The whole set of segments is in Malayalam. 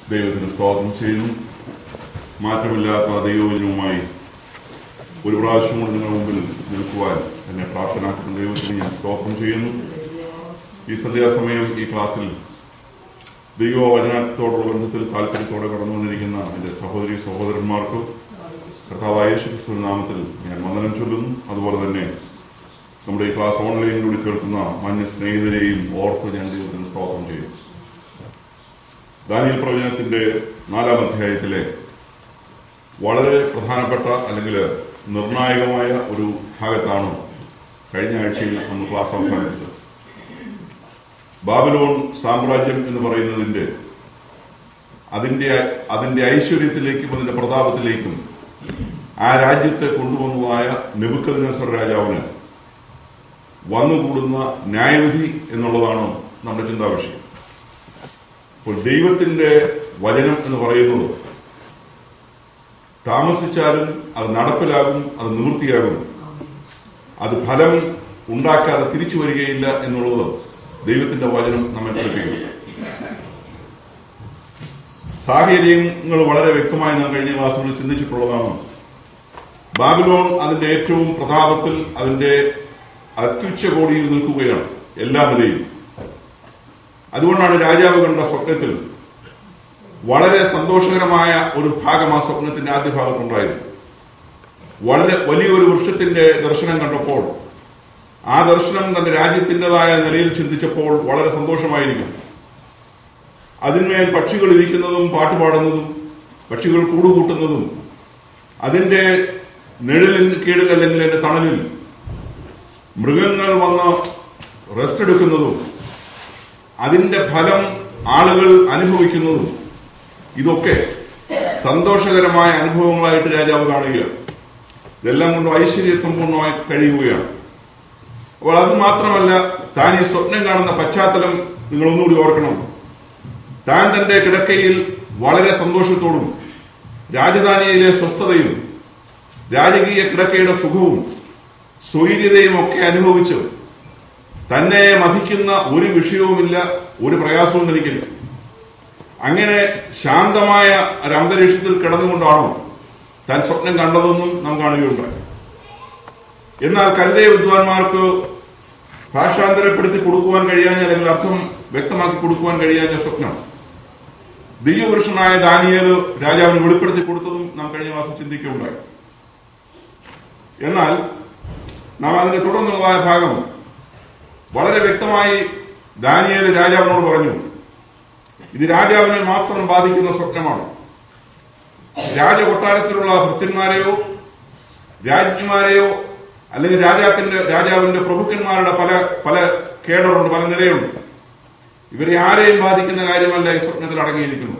ദൈവത്തിന് സ്തോത്രം ചെയ്യുന്നു മാറ്റമില്ലാത്ത ദൈവവചനവുമായി ഒരു പ്രാവശ്യം കൂടി നിങ്ങളുടെ മുമ്പിൽ നിൽക്കുവാൻ എന്നെ പ്രാർത്ഥനാക്കുന്ന ദൈവത്തിന് ഞാൻ സ്തോത്രം ചെയ്യുന്നു ഈ സന്ധ്യാസമയം ഈ ക്ലാസ്സിൽ ദൈവവചനത്തോടുള്ള ബന്ധത്തിൽ താല്പര്യത്തോടെ കടന്നു വന്നിരിക്കുന്ന എൻ്റെ സഹോദരി സഹോദരന്മാർക്കും കർത്താവായ യേശു ക്രിസ്തുവിന്റെ നാമത്തിൽ ഞാൻ വന്ദനം ചൊല്ലുന്നു അതുപോലെ തന്നെ നമ്മുടെ ഈ ക്ലാസ് ഓൺലൈനിലൂടെ കേൾക്കുന്ന മാന്യ സ്നേഹിതരെയും ഓർത്ത് ഞാൻ ദൈവത്തിന് സ്തോത്രം ചെയ്യും ദാനിയൽ പ്രവചനത്തിന്റെ നാലാം അധ്യായത്തിലെ വളരെ പ്രധാനപ്പെട്ട അല്ലെങ്കിൽ നിർണായകമായ ഒരു ഭാഗത്താണ് കഴിഞ്ഞ ആഴ്ചയിൽ നമ്മൾ ക്ലാസ് അവസാനിപ്പിച്ചത് ബാബിലോൺ സാമ്രാജ്യം എന്ന് പറയുന്നതിന്റെ അതിന്റെ അതിന്റെ ഐശ്വര്യത്തിലേക്കും അതിന്റെ പ്രതാപത്തിലേക്കും ആ രാജ്യത്തെ കൊണ്ടുവന്നതായ നെബുക്കദിനേശ്വര രാജാവിന് വന്നുകൂടുന്ന ന്യായവിധി എന്നുള്ളതാണ് നമ്മുടെ ചിന്താ വിഷയം അപ്പോൾ ദൈവത്തിന്റെ വചനം എന്ന് പറയുന്നത് താമസിച്ചാലും അത് നടപ്പിലാകും അത് നിവൃത്തിയാകും അത് ഫലം ഉണ്ടാക്കാതെ തിരിച്ചു വരികയില്ല എന്നുള്ളത് ദൈവത്തിന്റെ വചനം നമ്മെ പഠിപ്പിക്കുന്നു സാഹചര്യങ്ങൾ വളരെ വ്യക്തമായി നാം കഴിഞ്ഞ ക്ലാസ്സുകളിൽ ചിന്തിച്ചിട്ടുള്ളതാണ് ബാബിലോൺ അതിന്റെ ഏറ്റവും പ്രതാപത്തിൽ അതിന്റെ അത്യുച്ചകോടിയിൽ നിൽക്കുകയാണ് എല്ലാ നിലയിലും അതുകൊണ്ടാണ് രാജാവ് കണ്ട സ്വപ്നത്തിൽ വളരെ സന്തോഷകരമായ ഒരു ഭാഗം ആ സ്വപ്നത്തിന്റെ ആദ്യ ഭാഗത്തുണ്ടായിരുന്നു വളരെ വലിയൊരു വൃക്ഷത്തിന്റെ ദർശനം കണ്ടപ്പോൾ ആ ദർശനം തന്റെ രാജ്യത്തിൻ്റെതായ നിലയിൽ ചിന്തിച്ചപ്പോൾ വളരെ സന്തോഷമായിരിക്കും അതിന്മേൽ പക്ഷികൾ ഇരിക്കുന്നതും പാട്ടുപാടുന്നതും പക്ഷികൾ കൂടുകൂട്ടുന്നതും അതിന്റെ നിഴലിൽ കീഴിൽ അല്ലെങ്കിൽ അതിന്റെ തണലിൽ മൃഗങ്ങൾ വന്ന് റെസ്റ്റ് എടുക്കുന്നതും അതിന്റെ ഫലം ആളുകൾ അനുഭവിക്കുന്നതും ഇതൊക്കെ സന്തോഷകരമായ അനുഭവങ്ങളായിട്ട് രാജാവ് കാണുകയാണ് ഇതെല്ലാം കൊണ്ട് ഐശ്വര്യ സമ്പൂർണമായി കഴിയുകയാണ് അപ്പോൾ അത് മാത്രമല്ല താൻ ഈ സ്വപ്നം കാണുന്ന പശ്ചാത്തലം നിങ്ങൾ ഒന്നുകൂടി ഓർക്കണം താൻ തന്റെ കിടക്കയിൽ വളരെ സന്തോഷത്തോടും രാജധാനിയിലെ സ്വസ്ഥതയും രാജകീയ കിടക്കയുടെ സുഖവും സ്വൈര്യതയും ഒക്കെ അനുഭവിച്ച് തന്നെ മതിക്കുന്ന ഒരു വിഷയവുമില്ല ഒരു പ്രയാസവും തനിക്കില്ല അങ്ങനെ ശാന്തമായ ഒരു അന്തരീക്ഷത്തിൽ കിടന്നുകൊണ്ടാണോ താൻ സ്വപ്നം കണ്ടതെന്നും നാം കാണുകയുണ്ടായി എന്നാൽ കല്ലെ വിദ്വാൻമാർക്ക് ഭാഷാന്തരപ്പെടുത്തി കൊടുക്കുവാൻ കഴിയാഞ്ഞ അല്ലെങ്കിൽ അർത്ഥം വ്യക്തമാക്കി കൊടുക്കുവാൻ കഴിയാഞ്ഞ സ്വപ്നം ദിവ്യപുരുഷനായ ദാനിയേല് രാജാവിന് വെളിപ്പെടുത്തി കൊടുത്തതും നാം കഴിഞ്ഞ മാസം ചിന്തിക്കുകയുണ്ടായി എന്നാൽ നാം അതിന്റെ തുടർന്നുള്ളതായ ഭാഗം വളരെ വ്യക്തമായി ദാനിയേല് രാജാവിനോട് പറഞ്ഞു ഇത് രാജാവിനെ മാത്രം ബാധിക്കുന്ന സ്വപ്നമാണ് രാജകൊട്ടാരത്തിലുള്ള ഭൃത്യന്മാരെയോ രാജ്ഞിമാരെയോ അല്ലെങ്കിൽ രാജാക്കിന്റെ രാജാവിന്റെ പ്രഭുക്കന്മാരുടെ പല പല കേഡറുണ്ട് പല നിലയുണ്ട് ഇവരെ ആരെയും ബാധിക്കുന്ന കാര്യമല്ല ഈ സ്വപ്നത്തിൽ അടങ്ങിയിരിക്കുന്നു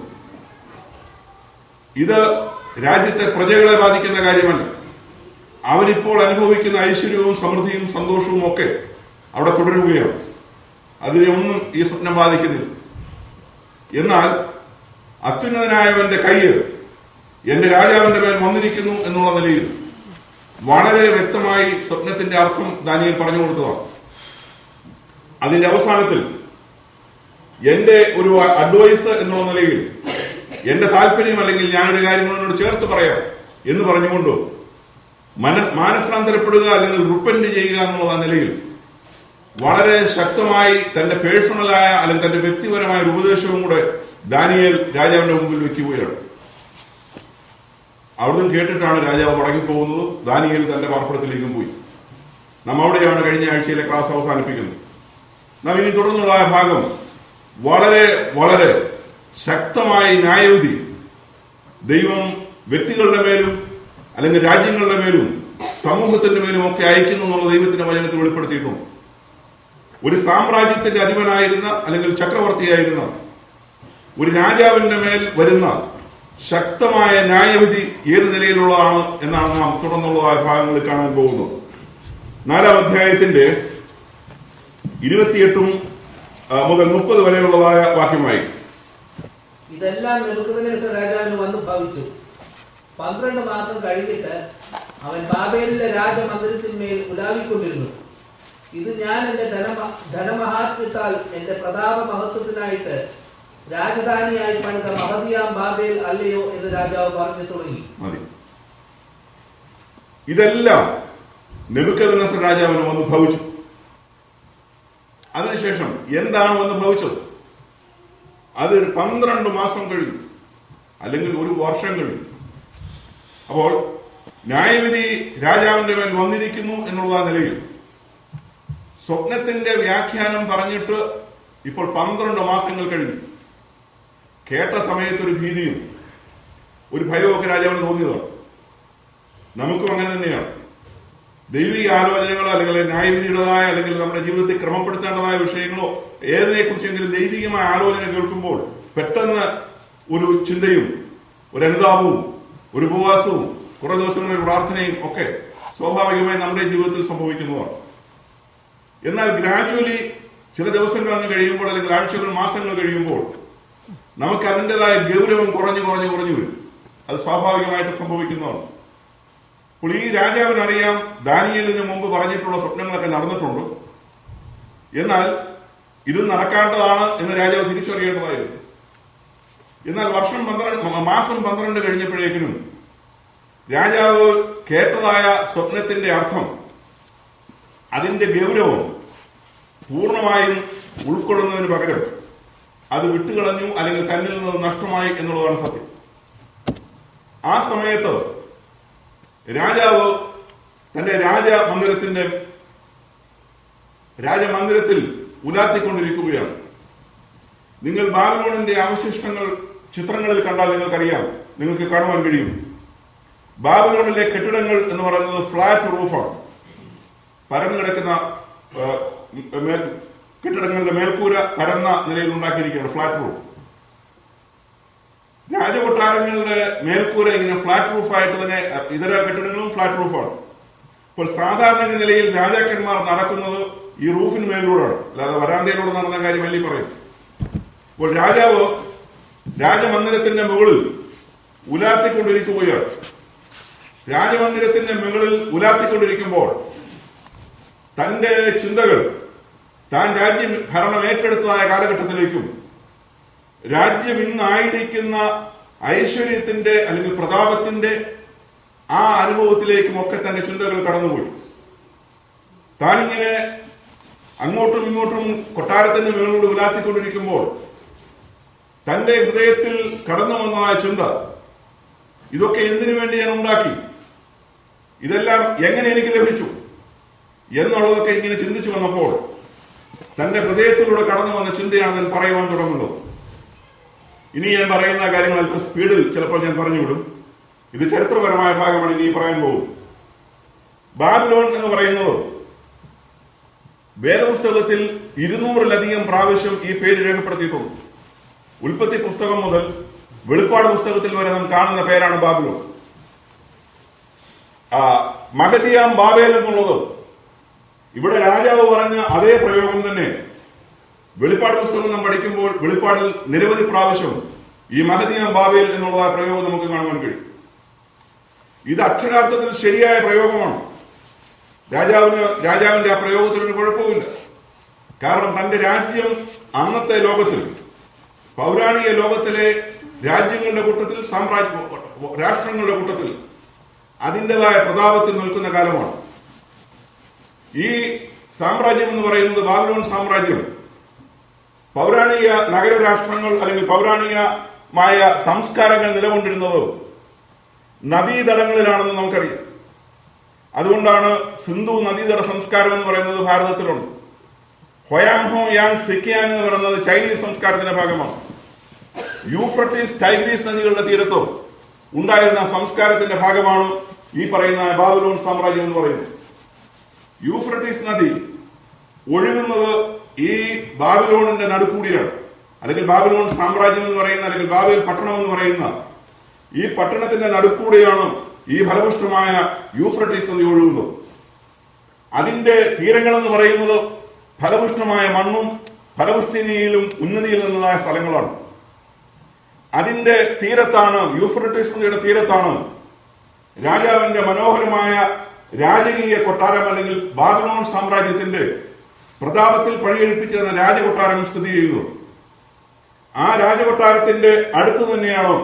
ഇത് രാജ്യത്തെ പ്രജകളെ ബാധിക്കുന്ന കാര്യമല്ല അവരിപ്പോൾ അനുഭവിക്കുന്ന ഐശ്വര്യവും സമൃദ്ധിയും സന്തോഷവും ഒക്കെ അവിടെ തുടരുകയാണ് അതിനെ ഒന്നും ഈ സ്വപ്നം ബാധിക്കുന്നില്ല എന്നാൽ അത്യുന്നതനായവന്റെ കയ്യ് എന്റെ രാജാവിന്റെ മേൽ വന്നിരിക്കുന്നു എന്നുള്ള നിലയിൽ വളരെ വ്യക്തമായി സ്വപ്നത്തിന്റെ അർത്ഥം ദാനിയൽ പറഞ്ഞു കൊടുത്തതാണ് അതിന്റെ അവസാനത്തിൽ എന്റെ ഒരു അഡ്വൈസ് എന്നുള്ള നിലയിൽ എന്റെ താല്പര്യം അല്ലെങ്കിൽ ഞാനൊരു കാര്യം എന്നോട് ചേർത്ത് പറയാം എന്ന് പറഞ്ഞുകൊണ്ട് മന മാനസാന്തരപ്പെടുക അല്ലെങ്കിൽ റിപ്പൻഡ് ചെയ്യുക എന്നുള്ള നിലയിൽ വളരെ ശക്തമായി തന്റെ പേഴ്സണലായ അല്ലെങ്കിൽ തന്റെ വ്യക്തിപരമായ ഒരു ഉപദേശവും കൂടെ ദാനിയേൽ രാജാവിന്റെ മുമ്പിൽ വെക്കുകയാണ് അവിടുന്ന് കേട്ടിട്ടാണ് രാജാവ് മടങ്ങിപ്പോകുന്നത് ദാനിയേൽ തന്റെ പാർപ്പിടത്തിലേക്കും പോയി നാം അവിടെയാണ് കഴിഞ്ഞ ആഴ്ചയിലെ ക്ലാസ് അവസാനിപ്പിക്കുന്നത് നാം ഇനി തുടർന്നുള്ള ഭാഗം വളരെ വളരെ ശക്തമായ ന്യായവിധി ദൈവം വ്യക്തികളുടെ മേലും അല്ലെങ്കിൽ രാജ്യങ്ങളുടെ മേലും സമൂഹത്തിന്റെ മേലും ഒക്കെ അയക്കുന്നു എന്നുള്ള ദൈവത്തിന്റെ വചനത്തിൽ വെളിപ്പെടുത്തിയിട്ടുണ്ട് ഒരു സാമ്രാജ്യത്തിന്റെ അധിപനായിരുന്ന അല്ലെങ്കിൽ ചക്രവർത്തിയായിരുന്ന ഒരു രാജാവിന്റെ മേൽ വരുന്ന ശക്തമായ ന്യായവിധി ഏത് നിലയിലുള്ളതാണ് എന്നാണ് നാം തുടർന്നുള്ളതായ ഭാഗങ്ങളിൽ കാണാൻ പോകുന്നത് നാലാം അധ്യായത്തിന്റെ ഇരുപത്തിയെട്ടും ആ, മുതൽ മുപ്പത് വരെയുള്ളതായ വാക്യമായി ഇതെല്ലാം നെബൂഖദ്നേസർ രാജാവിന് വന്നു ഭവിച്ചു പന്ത്രണ്ട് മാസം കഴിഞ്ഞിട്ട് അവൻ ബാബേലിലെ രാജമന്ദിരത്തിന്മേൽ ഉലാവിക്കൊണ്ടിരുന്നു ഇത് ഞാൻ എന്റെ ധനമ ധനമഹാത്മ്യത്താൽ എന്റെ പ്രതാപ മഹത്വത്തിനായിട്ട് രാജധാനിയായി പണിത മഹതിയാം ബാബേൽ അല്ലയോ എന്ന് രാജാവ് പറഞ്ഞു തുടങ്ങി മതി ഇതെല്ലാം നെബുക്കദ്നസർ രാജാവിന് വന്ന് ഭവിച്ചു അതിനുശേഷം എന്താണ് വന്ന് ഭവിച്ചത് അത് പന്ത്രണ്ട് മാസം കഴിഞ്ഞു അല്ലെങ്കിൽ ഒരു വർഷം കഴിഞ്ഞു അപ്പോൾ ന്യായവിധി രാജാവിന്റെ മേൽ വന്നിരിക്കുന്നു എന്നുള്ള നിലയിൽ സ്വപ്നത്തിന്റെ വ്യാഖ്യാനം പറഞ്ഞിട്ട് ഇപ്പോൾ പന്ത്രണ്ട് മാസങ്ങൾ കഴിഞ്ഞു കേട്ട സമയത്ത് ഒരു ഭീതിയും ഒരു ഭയമൊക്കെ രാജാവിന് തോന്നിയതാണ് നമുക്കും അങ്ങനെ തന്നെയാണ് ദൈവിക ആലോചനകളോ അല്ലെങ്കിൽ ന്യായവിധിയുടേതായ അല്ലെങ്കിൽ നമ്മുടെ ജീവിതത്തിൽ ക്രമപ്പെടുത്തേണ്ടതായ വിഷയങ്ങളോ ഏതിനെ കുറിച്ചെങ്കിലും ദൈവികമായ ആലോചന കേൾക്കുമ്പോൾ പെട്ടെന്ന് ഒരു ചിന്തയും ഒരു അനുതാപവും ഒരു ഉപവാസവും കുറെ ദിവസങ്ങളിൽ പ്രാർത്ഥനയും ഒക്കെ സ്വാഭാവികമായി നമ്മുടെ ജീവിതത്തിൽ സംഭവിക്കുന്നതാണ് എന്നാൽ ഗ്രാജുവലി ചില ദിവസങ്ങൾ അങ്ങ് കഴിയുമ്പോൾ അല്ലെങ്കിൽ ആഴ്ചകൾ മാസങ്ങൾ കഴിയുമ്പോൾ നമുക്ക് അതിൻ്റെതായ ഗൗരവം കുറഞ്ഞു കുറഞ്ഞു കുറഞ്ഞു വരും അത് സ്വാഭാവികമായിട്ട് സംഭവിക്കുന്നതാണ് അപ്പോൾ ഈ രാജാവിനറിയാം ദാനിയലിന് മുമ്പ് പറഞ്ഞിട്ടുള്ള സ്വപ്നങ്ങളൊക്കെ നടന്നിട്ടുണ്ട് എന്നാൽ ഇത് നടക്കേണ്ടതാണ് എന്ന് രാജാവ് തിരിച്ചറിയേണ്ടതായിരുന്നു എന്നാൽ വർഷം പന്ത്രണ്ട് മാസം പന്ത്രണ്ട് കഴിഞ്ഞപ്പോഴേക്കിനും രാജാവ് കേട്ടതായ സ്വപ്നത്തിന്റെ അർത്ഥം അതിന്റെ ഗൗരവം പൂർണ്ണമായും ഉൾക്കൊള്ളുന്നതിന് പകരം അത് വിട്ടുകളഞ്ഞു അല്ലെങ്കിൽ തന്നിൽ നിന്ന് നഷ്ടമായി എന്നുള്ളതാണ് സത്യം ആ സമയത്ത് രാജാവ് തന്റെ രാജമന്ദിരത്തിന്റെ രാജമന്ദിരത്തിൽ ഉലാത്തിക്കൊണ്ടിരിക്കുകയാണ് നിങ്ങൾ ബാബിലോണിന്റെ അവശിഷ്ടങ്ങൾ ചിത്രങ്ങളിൽ കണ്ടാൽ നിങ്ങൾക്കറിയാം നിങ്ങൾക്ക് കാണുവാൻ കഴിയും ബാബിലോണിലെ കെട്ടിടങ്ങൾ എന്ന് പറയുന്നത് ഫ്ലാറ്റ് റൂഫാണ് പരന്നു കിടക്കുന്ന ആ, മേൽ- കെട്ടിടങ്ങളുടെ മേൽക്കൂര പരന്ന നിലയിൽ ഉണ്ടാക്കിയിരിക്കുകയാണ് ഫ്ലാറ്റ് റൂഫ് രാജകൊട്ടാരങ്ങളുടെ മേൽക്കൂര ഇങ്ങനെ ഫ്ലാറ്റ് റൂഫായിട്ട് തന്നെ അ, ഇതര കെട്ടിടങ്ങളും ഫ്ലാറ്റ് റൂഫാണ് ഇപ്പോൾ സാധാരണ നിലയിൽ രാജാക്കന്മാർ നടക്കുന്നത് ഈ റൂഫിന് മേലിലൂടെയാണ് അല്ലാതെ വരാന്തയിലൂടെ നടന്ന കാര്യമല്ല ഈ പറയും അപ്പോൾ രാജാവ് രാജമന്ദിരത്തിന്റെ മുകളിൽ ഉലാത്തിക്കൊണ്ടിരിക്കുകയാണ് രാജമന്ദിരത്തിന്റെ മുകളിൽ ഉലാത്തിക്കൊണ്ടിരിക്കുമ്പോൾ തന്റെ ചിന്തകൾ താൻ രാജ്യം ഭരണം ഏറ്റെടുത്തതായ കാലഘട്ടത്തിലേക്കും രാജ്യം ഇന്നായിരിക്കുന്ന ഐശ്വര്യത്തിന്റെ അല്ലെങ്കിൽ പ്രതാപത്തിന്റെ ആ അനുഭവത്തിലേക്കും ഒക്കെ തന്റെ ചിന്തകൾ കടന്നുപോയി താനിങ്ങനെ അങ്ങോട്ടും ഇങ്ങോട്ടും കൊട്ടാരത്തിന്റെ മുകളിലൂടെ ഉലാത്തിക്കൊണ്ടിരിക്കുമ്പോൾ തന്റെ ഹൃദയത്തിൽ കടന്നു വന്നതായ ചിന്ത ഇതൊക്കെ എന്തിനു വേണ്ടി ഞാൻ ഉണ്ടാക്കി ഇതെല്ലാം എങ്ങനെ എനിക്ക് ലഭിച്ചു എന്നുള്ളതൊക്കെ ഇങ്ങനെ ചിന്തിച്ചു വന്നപ്പോൾ തന്റെ ഹൃദയത്തിലൂടെ കടന്നു വന്ന ചിന്തയാണ് ഞാൻ പറയുവാൻ തുടങ്ങുന്നത് ഇനി ഞാൻ പറയുന്ന കാര്യങ്ങൾ അല്പം സ്പീഡിൽ ചിലപ്പോൾ ഞാൻ പറഞ്ഞു വിടും ഇത് ചരിത്രപരമായ ഭാഗമാണ് ഇനി പറയാൻ പോകും ബാബിലോൺ എന്ന് പറയുന്നത് വേദപുസ്തകത്തിൽ ഇരുന്നൂറിലധികം പ്രാവശ്യം ഈ പേര് രേഖപ്പെടുത്തിയിട്ടുണ്ട് ഉൽപ്പത്തി പുസ്തകം മുതൽ വെളിപ്പാട് പുസ്തകത്തിൽ വരെ നാം കാണുന്ന പേരാണ് ബാബിലോൺ ആ, മഹദിയാം ബാബേൽ എന്നുള്ളത് ഇവിടെ രാജാവ് പറഞ്ഞ അതേ പ്രയോഗം തന്നെ വെളിപ്പാട് പുസ്തകം നാം പഠിക്കുമ്പോൾ വെളിപ്പാടിൽ നിരവധി പ്രാവശ്യം ഈ മഹദിയാം ബാബേൽ എന്നുള്ളതായ പ്രയോഗം നമുക്ക് കാണുവാൻ കഴിയും ഇത് അക്ഷരാർത്ഥത്തിൽ ശരിയായ പ്രയോഗമാണ് രാജാവിന് രാജാവിന്റെ ആ പ്രയോഗത്തിൽ ഒരു കുഴപ്പമില്ല കാരണം തന്റെ രാജ്യം അന്നത്തെ ലോകത്തിൽ പൗരാണിക ലോകത്തിലെ രാജ്യങ്ങളുടെ കൂട്ടത്തിൽ സാമ്രാജ്യ രാഷ്ട്രങ്ങളുടെ കൂട്ടത്തിൽ അതിൻ്റെതായ പ്രതാപത്തിൽ നിൽക്കുന്ന കാലമാണ് ഈ സാമ്രാജ്യം എന്ന് പറയുന്നത് ബാബിലോൺ സാമ്രാജ്യം പൗരാണിക നഗരരാഷ്ട്രങ്ങൾ അല്ലെങ്കിൽ പൗരാണികമായ സംസ്കാരങ്ങൾ നിലകൊണ്ടിരുന്നത് നദീതടങ്ങളിലാണെന്ന് നമുക്കറിയാം അതുകൊണ്ടാണ് സിന്ധു നദീതട സംസ്കാരം എന്ന് പറയുന്നത് ഭാരതത്തിലുണ്ട് ഹൊയാങ്ഹോ യാങ് സിക്കിയാങ് എന്ന് പറയുന്നത് ചൈനീസ് സംസ്കാരത്തിന്റെ ഭാഗമാണ് യൂഫ്രട്ടീസ് ടൈഗ്രീസ് നദികളുടെ തീരത്തോ ഉണ്ടായിരുന്ന സംസ്കാരത്തിന്റെ ഭാഗമാണ് ഈ പറയുന്ന ബാബിലോൺ സാമ്രാജ്യം എന്ന് പറയുന്നത് യൂഫ്രട്ടീസ് നദി ഒഴുകുന്നത് ഈ ബാബിലോണിന്റെ നടുക്കൂടിയാണ് അല്ലെങ്കിൽ ബാബിലോൺ സാമ്രാജ്യം എന്ന് പറയുന്ന അല്ലെങ്കിൽ ബാബിൽ പട്ടണം എന്ന് പറയുന്ന ഈ പട്ടണത്തിന്റെ നടുക്കൂടെയാണ് ഈ ഫലപുഷ്ടമായ യൂഫ്രട്ടീസ് നദി ഒഴുകുന്നത് അതിന്റെ തീരങ്ങൾ എന്ന് പറയുന്നത് ഫലപുഷ്ടമായ മണ്ണും ഫലപുഷ്ടിനിയിലും ഉന്നതിയിൽ നിന്നതായ സ്ഥലങ്ങളാണ് അതിന്റെ തീരത്താണ് യൂഫ്രട്ടീസ് നദിയുടെ തീരത്താണ് രാജാവിന്റെ മനോഹരമായ രാജകീയ കൊട്ടാരം അല്ലെങ്കിൽ ബാബിലോൺ സാമ്രാജ്യത്തിന്റെ പ്രതാപത്തിൽ പണിയെടുപ്പിച്ചിരുന്ന രാജകൊട്ടാരം സ്ഥിതി ചെയ്യുന്നു ആ രാജകൊട്ടാരത്തിന്റെ അടുത്ത് തന്നെയാണോ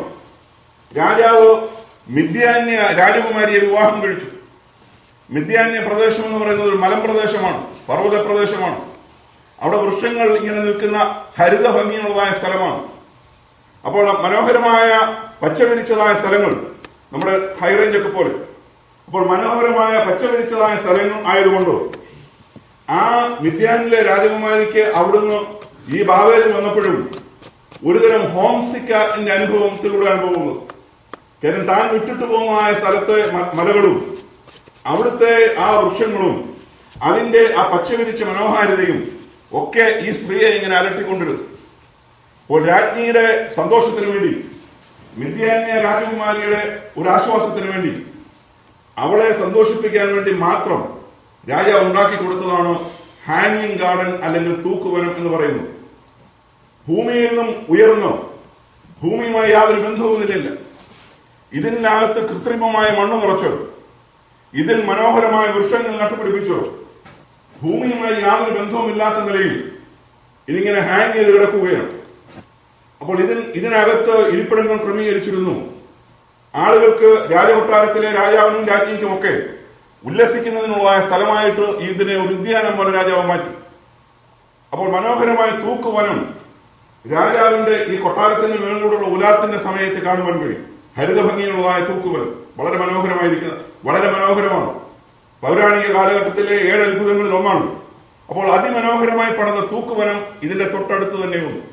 രാജാവ് മിഥ്യാന്യ രാജകുമാരിയെ വിവാഹം കഴിച്ചു മിഥ്യാന്യ പ്രദേശം എന്ന് പറയുന്നത് ഒരു മലമ്പ്രദേശമാണ് പർവ്വത പ്രദേശമാണ് അവിടെ വൃക്ഷങ്ങൾ ഇങ്ങനെ നിൽക്കുന്ന ഹരിത ഭംഗിയുള്ളതായ സ്ഥലമാണ് അപ്പോൾ മനോഹരമായ പച്ചവിരിച്ചതായ സ്ഥലങ്ങൾ നമ്മുടെ ഹൈറേഞ്ച് ഒക്കെ പോലെ അപ്പോൾ മനോഹരമായ പച്ചവിരിച്ചതായ സ്ഥലങ്ങൾ ആയതുകൊണ്ട് ആ മിഥ്യാനിലെ രാജകുമാരിക്ക് അവിടുന്ന് ഈ ബാബേലിൽ വന്നപ്പോഴും ഒരുതരം ഹോം സിക്കിന്റെ അനുഭവത്തിലൂടെയാണ് പോകുന്നത് കാരണം താൻ വിട്ടിട്ട് പോകുന്നതായ സ്ഥലത്തെ മ- മലകളും അവിടുത്തെ ആ വൃക്ഷങ്ങളും അതിന്റെ ആ പച്ചവിരിച്ച മനോഹാരിതയും ഒക്കെ ഈ സ്ത്രീയെ ഇങ്ങനെ അലട്ടിക്കൊണ്ടിരുന്നു അപ്പോൾ രാജ്ഞിയുടെ സന്തോഷത്തിന് വേണ്ടി മിഥ്യാന്യ രാജകുമാരിയുടെ ഒരു ആശ്വാസത്തിന് വേണ്ടി അവളെ സന്തോഷിപ്പിക്കാൻ വേണ്ടി മാത്രം രാജാവ് ഉണ്ടാക്കി കൊടുത്തതാണ് ഹാങ്ങിങ് ഗാർഡൻ അല്ലെങ്കിൽ തൂക്കുവനം എന്ന് പറയുന്നത് ഭൂമിയിൽ നിന്നും ഉയർന്നോ ഭൂമിയുമായി യാതൊരു ബന്ധവും ഇതിലില്ല ഇതിനകത്ത് കൃത്രിമമായ മണ്ണ് നിറച്ചോ ഇതിൽ മനോഹരമായ വൃക്ഷങ്ങൾ നട്ടുപിടിപ്പിച്ചോ ഭൂമിയുമായി യാതൊരു ബന്ധവുമില്ലാത്ത നിലയിൽ ഇതിങ്ങനെ ഹാങ് ചെയ്ത് കിടക്കുകയാണ് അപ്പോൾ ഇതിൻ ഇതിനകത്ത് ഇരിപ്പിടങ്ങൾ ക്രമീകരിച്ചിരുന്നു ആളുകൾക്ക് രാജകൊട്ടാരത്തിലെ രാജാവിനും രാജ്ഞിക്കും ഒക്കെ ഉല്ലസിക്കുന്നതിനുള്ള സ്ഥലമായിട്ട് ഇതിനെ ഒരു ഉദ്യാനം പോലെ രാജാവ് മാറ്റി അപ്പോൾ മനോഹരമായ തൂക്കുവനം രാജാവിന്റെ ഈ കൊട്ടാരത്തിന്റെ മേളിലൂടെയുള്ള ഉലാത്തിന്റെ സമയത്ത് കാണുവാൻ കഴിയും ഹരിതഭംഗിയുള്ളതായ തൂക്കുവനം വളരെ മനോഹരമായിരിക്കുന്ന വളരെ മനോഹരമാണ് പൗരാണിക കാലഘട്ടത്തിലെ ഏഴ് അത്ഭുതങ്ങളിൽ ഒന്നാണ് അപ്പോൾ അതിമനോഹരമായി പണിത തൂക്കുവനം ഇതിന്റെ തൊട്ടടുത്ത് തന്നെയുണ്ട്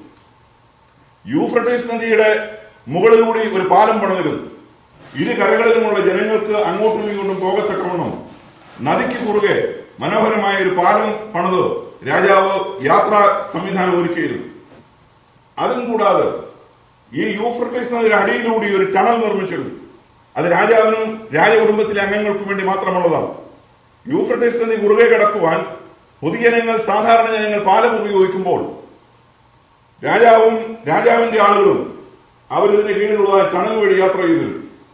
യൂഫ്രട്ടീസ് നദിയുടെ മുകളിലൂടെ ഒരു പാലം പണിതിരുന്നു ഇരു കരകളിലുമുള്ള ജനങ്ങൾക്ക് അങ്ങോട്ടും ഇങ്ങോട്ടും പോകത്തക്കവണ്ണം നദിക്ക് കുറുകെ മനോഹരമായ ഒരു പാലം പണിത് രാജാവ് യാത്രാ സംവിധാനം ഒരുക്കിയിരുന്നു അതും കൂടാതെ ഈ യൂഫ്രട്ടീസ് നദിയുടെ അടിയിലൂടെ ഒരു ടണൽ നിർമ്മിച്ചിരുന്നു അത് രാജാവിനും രാജകുടുംബത്തിലെ അംഗങ്ങൾക്കും വേണ്ടി മാത്രമുള്ളതാണ് യൂഫ്രട്ടീസ് നദി കുറുകെ കിടക്കുവാൻ പൊതുജനങ്ങൾ സാധാരണ ജനങ്ങൾ പാലം ഉപയോഗിക്കുമ്പോൾ രാജാവും രാജാവിന്റെ ആളുകളും അവരിതിന്റെ കീഴിലുള്ള ടണൽ വഴി യാത്ര ചെയ്തിരുന്നു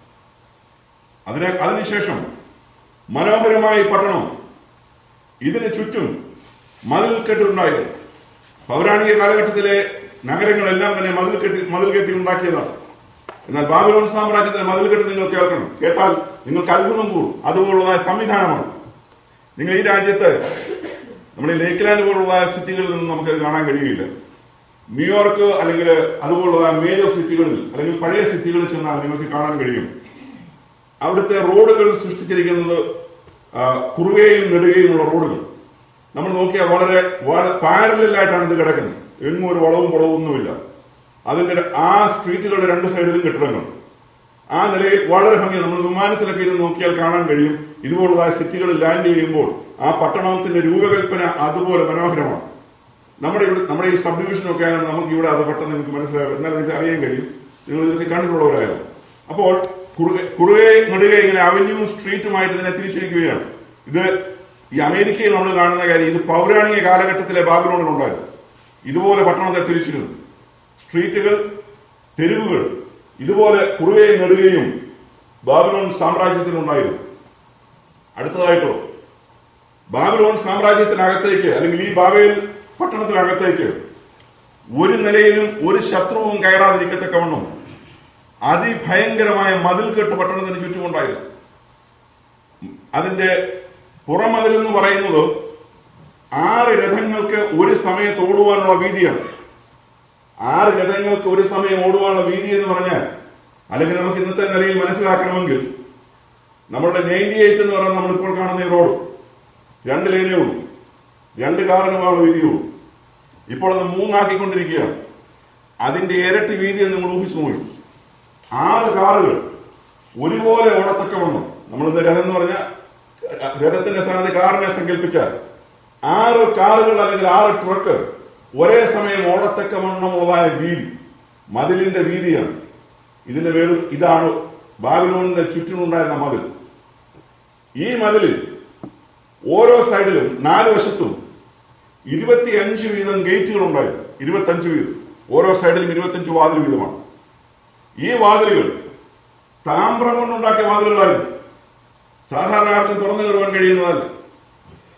അതിനെ അതിനുശേഷം മനോഹരമായ ഈ പട്ടണം ഇതിന് ചുറ്റും മതിൽ കെട്ടുണ്ടായിരുന്നു പൗരാണിക കാലഘട്ടത്തിലെ നഗരങ്ങളെല്ലാം തന്നെ മതിൽ കെട്ടി മതിൽ കെട്ടി ഉണ്ടാക്കിയതാണ് എന്നാൽ ബാബിലോൺ സാമ്രാജ്യത്തിന്റെ മതിൽ കെട്ടി നിങ്ങൾ കേൾക്കണം കേട്ടാൽ നിങ്ങൾക്ക് അത്ഭുതം കൂടും അതുപോലുള്ളതായ സംവിധാനമാണ് നിങ്ങൾ ഈ രാജ്യത്ത് നമ്മുടെ ലേക്ക്ലാൻഡ് പോലുള്ള സിറ്റികളിൽ നിന്നും നമുക്കത് കാണാൻ കഴിയില്ല ന്യൂയോർക്ക് അല്ലെങ്കിൽ അതുപോലുള്ള മേജർ സിറ്റികളിൽ അല്ലെങ്കിൽ പഴയ സിറ്റികളിൽ ചെന്നാൽ നിങ്ങൾക്ക് കാണാൻ കഴിയും അവിടുത്തെ റോഡുകൾ സൃഷ്ടിച്ചിരിക്കുന്നത് ആ, കുറുകയും നെടുകയുമുള്ള റോഡുകൾ നമ്മൾ നോക്കിയാൽ വളരെ പാരലായിട്ടാണ് ഇത് കിടക്കുന്നത് എങ്ങും ഒരു വളവും വളവും ഒന്നുമില്ല അതിന്റെ ര- ആ സ്ട്രീറ്റുകളുടെ രണ്ട് സൈഡിലും കെട്ടിടങ്ങൾ ആ നിലയിൽ വളരെ ഭംഗി നമ്മൾ വിമാനത്തിലൊക്കെ ഇരുന്ന് നോക്കിയാൽ കാണാൻ കഴിയും ഇതുപോലുള്ള സിറ്റികളിൽ ലാൻഡ് ചെയ്യുമ്പോൾ ആ പട്ടണത്തിന്റെ രൂപകൽപ്പന അതുപോലെ മനോഹരമാണ് നമ്മുടെ ഇവിടെ നമ്മുടെ ഈ സബ് ഡിവിഷനൊക്കെ ആയാലും നമുക്ക് ഇവിടെ അത് പെട്ടെന്ന് നിങ്ങൾക്ക് മനസ്സിലാവും എന്നാലും നിങ്ങൾക്ക് അറിയാൻ കഴിയും നിങ്ങൾ ഇതൊക്കെ കണ്ടിട്ടുള്ളവരായാലും അപ്പോൾ കുറുകെ കുറുകെ നെടുകെ ഇങ്ങനെ അവന്യൂ സ്ട്രീറ്റുമായിട്ട് ഇതിനെ തിരിച്ചിരിക്കുകയാണ് ഇത് ഈ അമേരിക്കയിൽ നമ്മൾ കാണുന്ന കാര്യം ഇത് പൗരാണിക കാലഘട്ടത്തിലെ ബാബിലോണിൽ ഉണ്ടായിരുന്നു ഇതുപോലെ പട്ടണത്തെ തിരിച്ചിരുന്നു സ്ട്രീറ്റുകൾ തെരുവുകൾ ഇതുപോലെ കുറുകയും നെടുകയും ബാബിലോൺ സാമ്രാജ്യത്തിനുണ്ടായിരുന്നു അടുത്തതായിട്ടോ ബാബിലോൺ സാമ്രാജ്യത്തിനകത്തേക്ക് അല്ലെങ്കിൽ ഈ ബാബേൽ പട്ടണത്തിനകത്തേക്ക് ഒരു നിലയിലും ഒരു ശത്രുവും കയറാതിരിക്കത്തക്കവണ്ണം അതിഭയങ്കരമായ മതിൽക്കെട്ട് പട്ടണത്തിന് ചുറ്റുമുണ്ടായിരുന്നു അതിന്റെ പുറമതിൽ എന്ന് പറയുന്നത് ആറ് രഥങ്ങൾക്ക് ഒരു സമയത്ത് ഓടുവാനുള്ള വീതിയാണ് ആറ് രഥങ്ങൾക്ക് ഒരു സമയം ഓടുവാനുള്ള വീതി എന്ന് പറഞ്ഞാൽ അല്ലെങ്കിൽ നമുക്ക് ഇന്നത്തെ നിലയിൽ മനസ്സിലാക്കണമെങ്കിൽ നമ്മളുടെ നയൻറ്റി എയ്റ്റ് എന്ന് പറയുന്നത് നമ്മളിപ്പോൾ കാണുന്ന ഈ റോഡ് രണ്ട് ലൈനേ ഉള്ളൂ രണ്ട് കാറിന് പോകാനുള്ള വീതിയുള്ളൂ ഇപ്പോൾ അത് മൂന്നാക്കിക്കൊണ്ടിരിക്കുകയാണ് അതിന്റെ ഇരട്ടി വീതി എന്ന് നിങ്ങൾ ഊഹിച്ചു നോക്കി ആറ് കാറുകൾ ഒരുപോലെ ഓടത്തക്കവണ്ണം നമ്മളിന്ന് രഥം എന്ന് പറഞ്ഞാൽ രഥത്തിന്റെ സ്ഥാനത്ത് കാറിനെ സങ്കല്പിച്ചാൽ ആറ് കാറുകൾ അല്ലെങ്കിൽ ആറ് ട്രക്ക് ഒരേ സമയം ഓടത്തക്കവണ്ണമുള്ളതായ വീതി മതിലിന്റെ വീതിയാണ് ഇതിന്റെ പേരും ഇതാണ് ബാബിലോണിന്റെ ചുറ്റിനുണ്ടായിരുന്ന മതിൽ ഈ മതിലിൽ ഓരോ സൈഡിലും നാല് വശത്തും ഇരുപത്തിയഞ്ച് വീതം ഗേറ്റുകൾ ഉണ്ടായിരുന്നു ഇരുപത്തഞ്ച് വീതം ഓരോ സൈഡിലും ഇരുപത്തഞ്ച് വാതിൽ വീതമാണ് ഈ വാതിലുകൾ താമ്രം കൊണ്ടുണ്ടാക്കിയ വാതിലുകളായിരുന്നു സാധാരണ ആർക്കും തുറന്നു കയറുവാൻ കഴിയുന്നതല്ല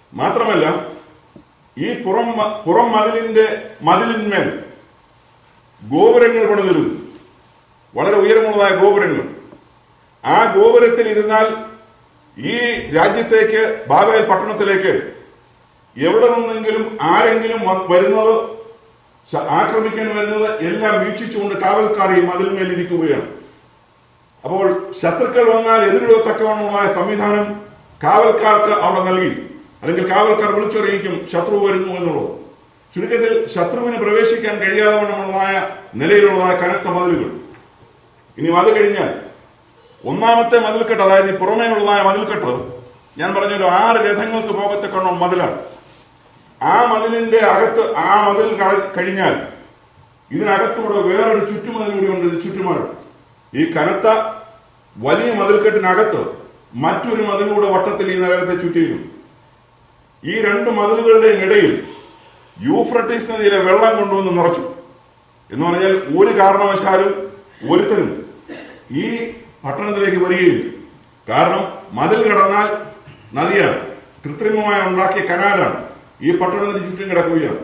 മാത്രമല്ല ഈ പുറം മ- പുറം മതിലിന്റെ മതിലിന്മേൽ ഗോപുരങ്ങൾ പണിതിരുന്നു വളരെ ഉയരമുള്ളതായ ഗോപുരങ്ങൾ ആ ഗോപുരത്തിൽ ഇരുന്നാൽ ഈ രാജ്യത്തേക്ക് ബാബേൽ പട്ടണത്തിലേക്ക് എവിടെ നിന്നെങ്കിലും ആരെങ്കിലും വ- വരുന്നത് ശ- ആക്രമിക്കാൻ വരുന്നത് എല്ലാം വീക്ഷിച്ചുകൊണ്ട് കാവൽക്കാർ ഈ മതിലിന്മേലിരിക്കുകയാണ് അപ്പോൾ ശത്രുക്കൾ വന്നാൽ എതിരിടത്തക്കവണ്ണമായ സംവിധാനം കാവൽക്കാർക്ക് അവിടെ നൽകി അല്ലെങ്കിൽ കാവൽക്കാർ വിളിച്ചറിയിക്കും ശത്രു വരുന്നു എന്നുള്ളത് ചുരുക്കത്തിൽ ശത്രുവിന് പ്രവേശിക്കാൻ കഴിയാതെ വണ്ണമുള്ളതായ നിലയിലുള്ളതായ കനത്ത മതിലുകൾ ഇനി അത് കഴിഞ്ഞാൽ ഒന്നാമത്തെ മതിൽക്കെട്ട് അതായത് ഈ പുറമേയുള്ളതായ മതിൽക്കെട്ട് ഞാൻ പറഞ്ഞൊരു ആറ് രഥങ്ങൾക്ക് പോകത്തക്കവണ്ണം മതിലാണ് ആ മതിലിന്റെ അകത്ത് ആ മതിൽ ക- കഴിഞ്ഞാൽ ഇതിനകത്തൂടെ വേറൊരു ചുറ്റുമതിൽ കൂടി ഉണ്ട് ഇത് ചുറ്റുമാട് ഈ കനത്ത വലിയ മതിൽക്കെട്ടിനകത്ത് മറ്റൊരു മതിലൂടെ വട്ടത്തിൽ ഈ നഗരത്തെ ചുറ്റിയിരുന്നു ഈ രണ്ട് മതിലുകളുടെയും ഇടയിൽ യൂഫ്രട്ടീസ് നദിയിലെ വെള്ളം കൊണ്ടുവന്ന് നിറച്ചു എന്ന് പറഞ്ഞാൽ ഒരു കാരണവശാലും ഒരുത്തരും ഈ പട്ടണത്തിലേക്ക് വരികയില്ല കാരണം മതിൽ കടന്നാൽ നദിയാണ് കൃത്രിമമായി ഉണ്ടാക്കിയ കനാലാണ് ഈ പട്ടണത്തിന് ചുറ്റും കിടക്കുകയാണ്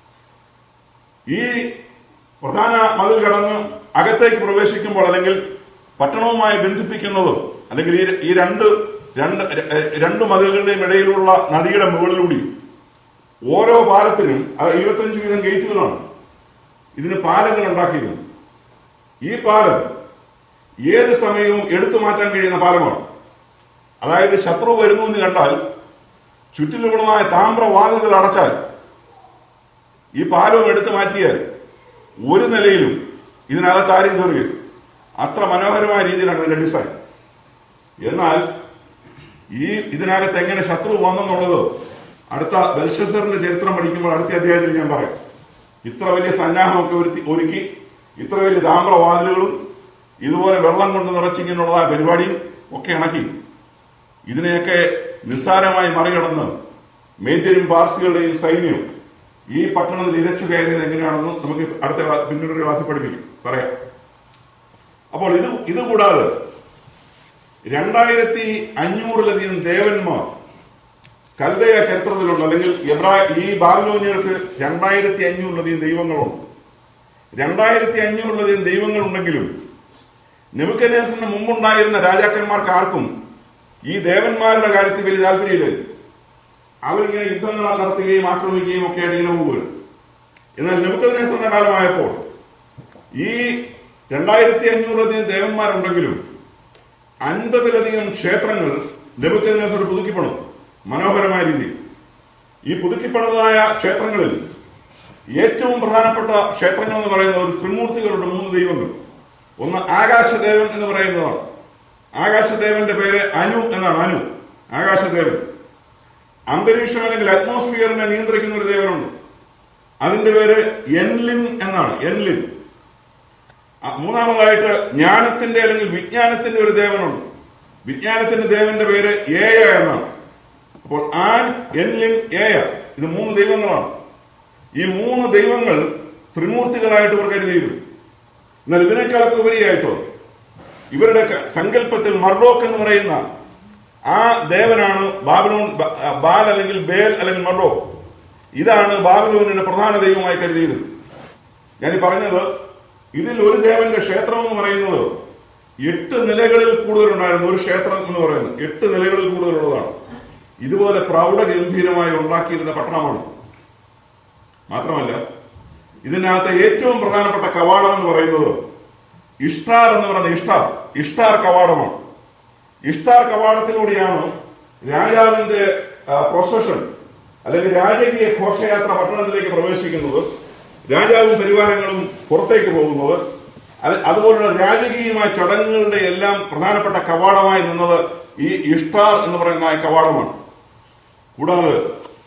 ഈ പ്രധാന മതിൽ കടന്ന് അകത്തേക്ക് പ്രവേശിക്കുമ്പോൾ അല്ലെങ്കിൽ പട്ടണവുമായി ബന്ധിപ്പിക്കുന്നത് അല്ലെങ്കിൽ ഈ ഈ രണ്ട് രണ്ട് രണ്ട് മതിലുകളുടെയും ഇടയിലുള്ള നദിയുടെ മുകളിലൂടെ ഓരോ പാലത്തിനും അത് ഇരുപത്തഞ്ച് വീതം ഗേറ്റുകളാണ് ഇതിന് പാലങ്ങൾ ഉണ്ടാക്കിയിരുന്നു ഈ പാലം ഏത് സമയവും എടുത്തു മാറ്റാൻ കഴിയുന്ന പാലമാണ് അതായത് ശത്രു വരുന്നു എന്ന് കണ്ടാൽ ചുറ്റിലുമുള്ളതായ താമ്രവാതിലുകൾ അടച്ചാൽ ഈ പാലവും എടുത്തു മാറ്റിയാൽ ഒരു നിലയിലും ഇതിനകത്ത് ആരും കയറുകയില്ല അത്ര മനോഹരമായ രീതിയിലാണ് ഇതിന്റെ ഡിസൈൻ എന്നാൽ ഈ ഇതിനകത്ത് എങ്ങനെ ശത്രു വന്നെന്നുള്ളത് അടുത്ത ബൽഷസറിന്റെ ചരിത്രം പഠിക്കുമ്പോൾ അടുത്ത അധ്യായത്തിൽ ഞാൻ പറയാം ഇത്ര വലിയ സന്നാഹമൊക്കെ ഒരുത്തി ഒരുക്കി ഇത്ര വലിയ താമ്രവാതിലുകളും ഇതുപോലെ വെള്ളം കൊണ്ട് നിറച്ചിങ്ങനെയുള്ളതായ പരിപാടിയും ഒക്കെ ഇണക്കി ഇതിനെയൊക്കെ നിസ്സാരമായി മറികടന്ന് മേദ്യരും പാർസികളുടെയും സൈന്യവും ഈ പട്ടണത്തിൽ ഇരച്ചു കയറിയത് എങ്ങനെയാണെന്ന് നമുക്ക് അടുത്ത ക്ലാ- പിന്നീട് ക്ലാസ്സിൽ പഠിപ്പിക്കും പറയാം അപ്പോൾ ഇത് ഇത് കൂടാതെ രണ്ടായിരത്തി അഞ്ഞൂറിലധികം ദേവന്മാർ കൽദയ ചരിത്രത്തിലുണ്ട് അല്ലെങ്കിൽ എബ്രാ ഈ ബാബിലോനിയർക്ക് രണ്ടായിരത്തി അഞ്ഞൂറിലധികം ദൈവങ്ങളുണ്ട് രണ്ടായിരത്തി അഞ്ഞൂറിലധികം ദൈവങ്ങളുണ്ടെങ്കിലും നെബുക്കനേസറിന് മുമ്പുണ്ടായിരുന്ന രാജാക്കന്മാർക്ക് ആർക്കും ഈ ദേവന്മാരുടെ കാര്യത്തിൽ വലിയ താല്പര്യമില്ല അവരിങ്ങനെ യുദ്ധങ്ങൾ നടത്തുകയും ആക്രമിക്കുകയും ഒക്കെ ആയിട്ട് ഇങ്ങനെ പോവുകയാണ് എന്നാൽ നെബുക്കനേസറിന്റെ കാലമായപ്പോൾ ഈ രണ്ടായിരത്തി അഞ്ഞൂറിലധികം ദേവന്മാരുണ്ടെങ്കിലും അൻപതിലധികം ക്ഷേത്രങ്ങൾ നെബുക്കനേസർ പുതുക്കിപ്പണു മനോഹരമായ രീതിയിൽ ഈ പുതുക്കിപ്പണതായ ക്ഷേത്രങ്ങളിൽ ഏറ്റവും പ്രധാനപ്പെട്ട ക്ഷേത്രങ്ങൾ എന്ന് പറയുന്ന ഒരു ത്രിമൂർത്തികളുടെ മൂന്ന് ദൈവങ്ങൾ ഒന്ന് ആകാശദേവൻ എന്ന് പറയുന്നതാണ് ആകാശദേവന്റെ പേര് അനു എന്നാണ് അനു ആകാശദേവൻ അന്തരീക്ഷം അല്ലെങ്കിൽ അറ്റ്മോസ്ഫിയറിനെ നിയന്ത്രിക്കുന്ന ഒരു ദേവനുണ്ട് അതിന്റെ പേര് എൻലിൻ എന്നാണ് എൻലിൻ ആ, മൂന്നാമതായിട്ട് ജ്ഞാനത്തിന്റെ അല്ലെങ്കിൽ വിജ്ഞാനത്തിന്റെ ഒരു ദേവനുണ്ട് വിജ്ഞാനത്തിന്റെ ദേവന്റെ പേര് ഏയ എന്നാണ് അപ്പോൾ ആൻ എൻലിൻ ഏയ ഇത് മൂന്ന് ദൈവങ്ങളാണ് ഈ മൂന്ന് ദൈവങ്ങൾ ത്രിമൂർത്തികളായിട്ട് ഇവർ കരുതിയിരുന്നു എന്നാൽ ഇതിനേക്കാളൊക്കെ ഉപരിയായിട്ടോ ഇവരുടെ ക- സങ്കല്പത്തിൽ മർഡോക്ക് എന്ന് പറയുന്ന ആ ദേവനാണ് ബാബിലോൺ ബ- ആ, ബാൽ അല്ലെങ്കിൽ ബേൽ അല്ലെങ്കിൽ മർഡോ ഇതാണ് ബാബിലോണിന്റെ പ്രധാന ദൈവമായി കരുതിയിരുന്നത് ഞാൻ ഈ പറഞ്ഞത് ഇതിൽ ഒരു ദേവന്റെ ക്ഷേത്രം എന്ന് പറയുന്നത് എട്ട് നിലകളിൽ കൂടുതലുണ്ടായിരുന്നു ഒരു ക്ഷേത്രം എന്ന് പറയുന്നത് എട്ട് നിലകളിൽ കൂടുതലുള്ളതാണ് ഇതുപോലെ പ്രൗഢഗംഭീരമായി ഉണ്ടാക്കിയിരുന്ന പട്ടണമാണ് മാത്രമല്ല ഇതിനകത്തെ ഏറ്റവും പ്രധാനപ്പെട്ട കവാടം എന്ന് പറയുന്നത് ഇഷ്ടാർ എന്ന് പറയുന്ന ഇഷ്ടാർ ഇഷ്ടാർ കവാടമാണ് ഇഷ്ടാർ കവാടത്തിലൂടെയാണ് രാജാവിന്റെ പ്രൊസഷൻ അല്ലെങ്കിൽ രാജകീയ ഘോഷയാത്ര പട്ടണത്തിലേക്ക് പ്രവേശിക്കുന്നത് രാജാവും പരിവാരങ്ങളും പുറത്തേക്ക് പോകുന്നത് അത് അതുപോലുള്ള രാജകീയമായ ചടങ്ങുകളുടെ എല്ലാം പ്രധാനപ്പെട്ട കവാടമായി നിന്നത് ഈ ഇഷ്ടാർ എന്ന് പറയുന്ന ആ കവാടമാണ് കൂടാതെ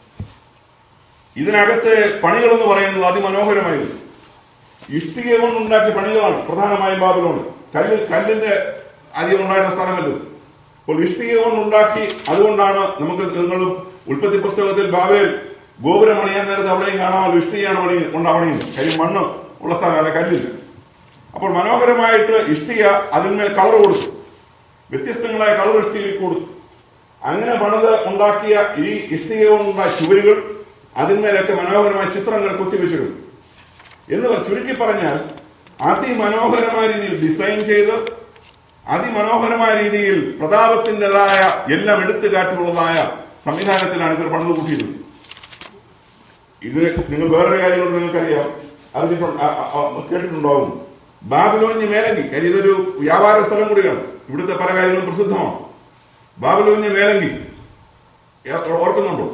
ഇതിനകത്തെ പണികൾ എന്ന് പറയുന്നത് അതിമനോഹരമായിരുന്നു ഇഷ്ടിക കൊണ്ടുണ്ടാക്കിയ പണികളാണ് പ്രധാനമായും ബാബിലോണ് കല്ലിൽ കല്ലിന്റെ അധികം ഉണ്ടായിരുന്ന സ്ഥലമല്ല ഇത്. അപ്പോൾ ഇഷ്ടിക കൊണ്ടുണ്ടാക്കി അതുകൊണ്ടാണ് നമുക്ക് നിങ്ങൾ ഉൽപ്പത്തി പുസ്തകത്തിൽ ബാബേൽ ഗോപുരം പണിയാൻ നേരത്തെ അവിടെയും കാണാമല്ലോ ഇഷ്ടികയാണ് പണി കൊണ്ടാ പണിയുന്നത് കാര്യം മണ്ണ് ഉള്ള സ്ഥലമല്ല കല്ലില്ല അപ്പോൾ മനോഹരമായിട്ട് ഇഷ്ടിക അതിന്മേൽ കളർ കൊടുത്തു വ്യത്യസ്തങ്ങളായ കളർ ഇഷ്ടികയിൽ കൊടുത്തു അങ്ങനെ പണിത് ഉണ്ടാക്കിയ ഈ ഇഷ്ടിക കൊണ്ടുണ്ടായ ചുവരുകൾ അതിന്മേലൊക്കെ മനോഹരമായ ചിത്രങ്ങൾ കൊത്തിവെച്ചിരുന്നു എന്ന് ചുരുക്കി പറഞ്ഞാൽ അതിമനോഹരമായ രീതിയിൽ ഡിസൈൻ ചെയ്ത് അതിമനോഹരമായ രീതിയിൽ പ്രതാപത്തിൻ്റെതായ എല്ലാം എടുത്തു കാട്ടിലുള്ളതായ സംവിധാനത്തിലാണ് ഇവർ പണിത് കൂട്ടിയിരുന്നത് ഇത് നിങ്ങൾ വേറൊരു കാര്യം കൂടെ നിങ്ങൾക്കറിയാം അറിഞ്ഞിട്ടുണ്ട് ആ, ആ, ആ, കേട്ടിട്ടുണ്ടാവും ബാബിലോന്യ മേലങ്കി കാര്യം ഇതൊരു വ്യാപാര സ്ഥലം കൂടിയാണ് ഇവിടുത്തെ പല കാര്യങ്ങളും പ്രസിദ്ധമാണ് ബാബിലോന്യ മേലങ്കി ഏ- ഓർക്കുന്നുണ്ടോ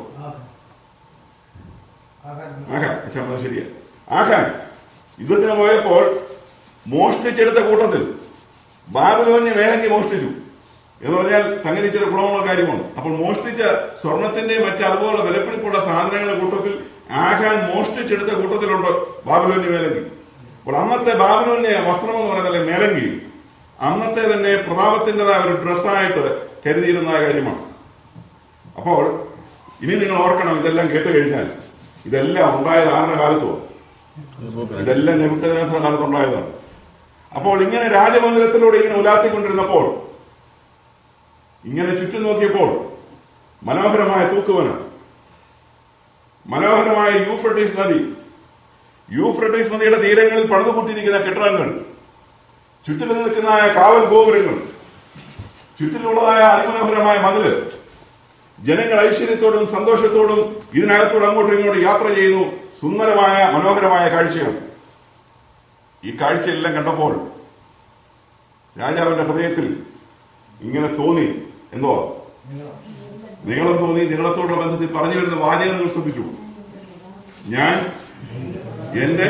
ആഖാൻ അച്ഛാ അത് ശരിയാ ആഖാൻ യുദ്ധത്തിന് പോയപ്പോൾ മോഷ്ടിച്ചെടുത്ത കൂട്ടത്തിൽ ബാബിലോന്യ മേലങ്കി മോഷ്ടിച്ചു എന്ന് പറഞ്ഞാൽ സംഗതി ചില ഗുണമുള്ള കാര്യമാണ് അപ്പോൾ മോഷ്ടിച്ച സ്വർണത്തിന്റെ മറ്റ് അതുപോലെ വിലപ്പിടിപ്പുള്ള സാധനങ്ങളുടെ കൂട്ടത്തിൽ ആഖാൻ മോഷ്ടിച്ചെടുത്ത കൂട്ടത്തിലുണ്ട് ബാബിലോന്യ മേലങ്കി അപ്പോൾ അന്നത്തെ ബാബിലോന്യ വസ്ത്രം എന്ന് പറയുന്നത് മേലങ്കി അന്നത്തെ തന്നെ പ്രതാപത്തിൻ്റെതായ ഒരു ഡ്രസ്സായിട്ട് കരുതിയിരുന്ന കാര്യമാണ് അപ്പോൾ ഇനി നിങ്ങൾ ഓർക്കണം ഇതെല്ലാം കേട്ട് കഴിഞ്ഞാൽ ഇതെല്ലാം ഉണ്ടായത് ആരുടെ കാലത്തോ ഇതെല്ലാം നെബുക്കദ്നേസറുടെ കാലത്ത് ഉണ്ടായതാണ് അപ്പോൾ ഇങ്ങനെ രാജമന്ദിരത്തിലൂടെ ഇങ്ങനെ ഉലാത്തിക്കൊണ്ടിരുന്നപ്പോൾ ഇങ്ങനെ ചുറ്റും നോക്കിയപ്പോൾ മനോഹരമായ തൂക്കുവനം മനോഹരമായ യൂഫ്രട്ടീസ് നദി യൂഫ്രട്ടീസ് നദിയുടെ തീരങ്ങളിൽ പണിതുകൂട്ടിയിരിക്കുന്ന കെട്ടിടങ്ങൾ ചുറ്റിലും നിൽക്കുന്ന കാവൽ ഗോപുരങ്ങൾ ചുറ്റിലുള്ളതായ അതിമനോഹരമായ മതില് ജനങ്ങൾ ഐശ്വര്യത്തോടും സന്തോഷത്തോടും ഇതിനകത്തൂടെ അങ്ങോട്ടും ഇങ്ങോട്ടും യാത്ര ചെയ്യുന്നു സുന്ദരമായ മനോഹരമായ കാഴ്ചയാണ് ഈ കാഴ്ചയെല്ലാം കണ്ടപ്പോൾ രാജാവിന്റെ ഹൃദയത്തിൽ ഇങ്ങനെ തോന്നി എന്തോ നിങ്ങളും തോന്നി നിങ്ങളത്തോടുള്ള ബന്ധത്തിൽ പറഞ്ഞു വരുന്ന വാചകം നിങ്ങൾ ശ്രദ്ധിച്ചു ഞാൻ എന്റെ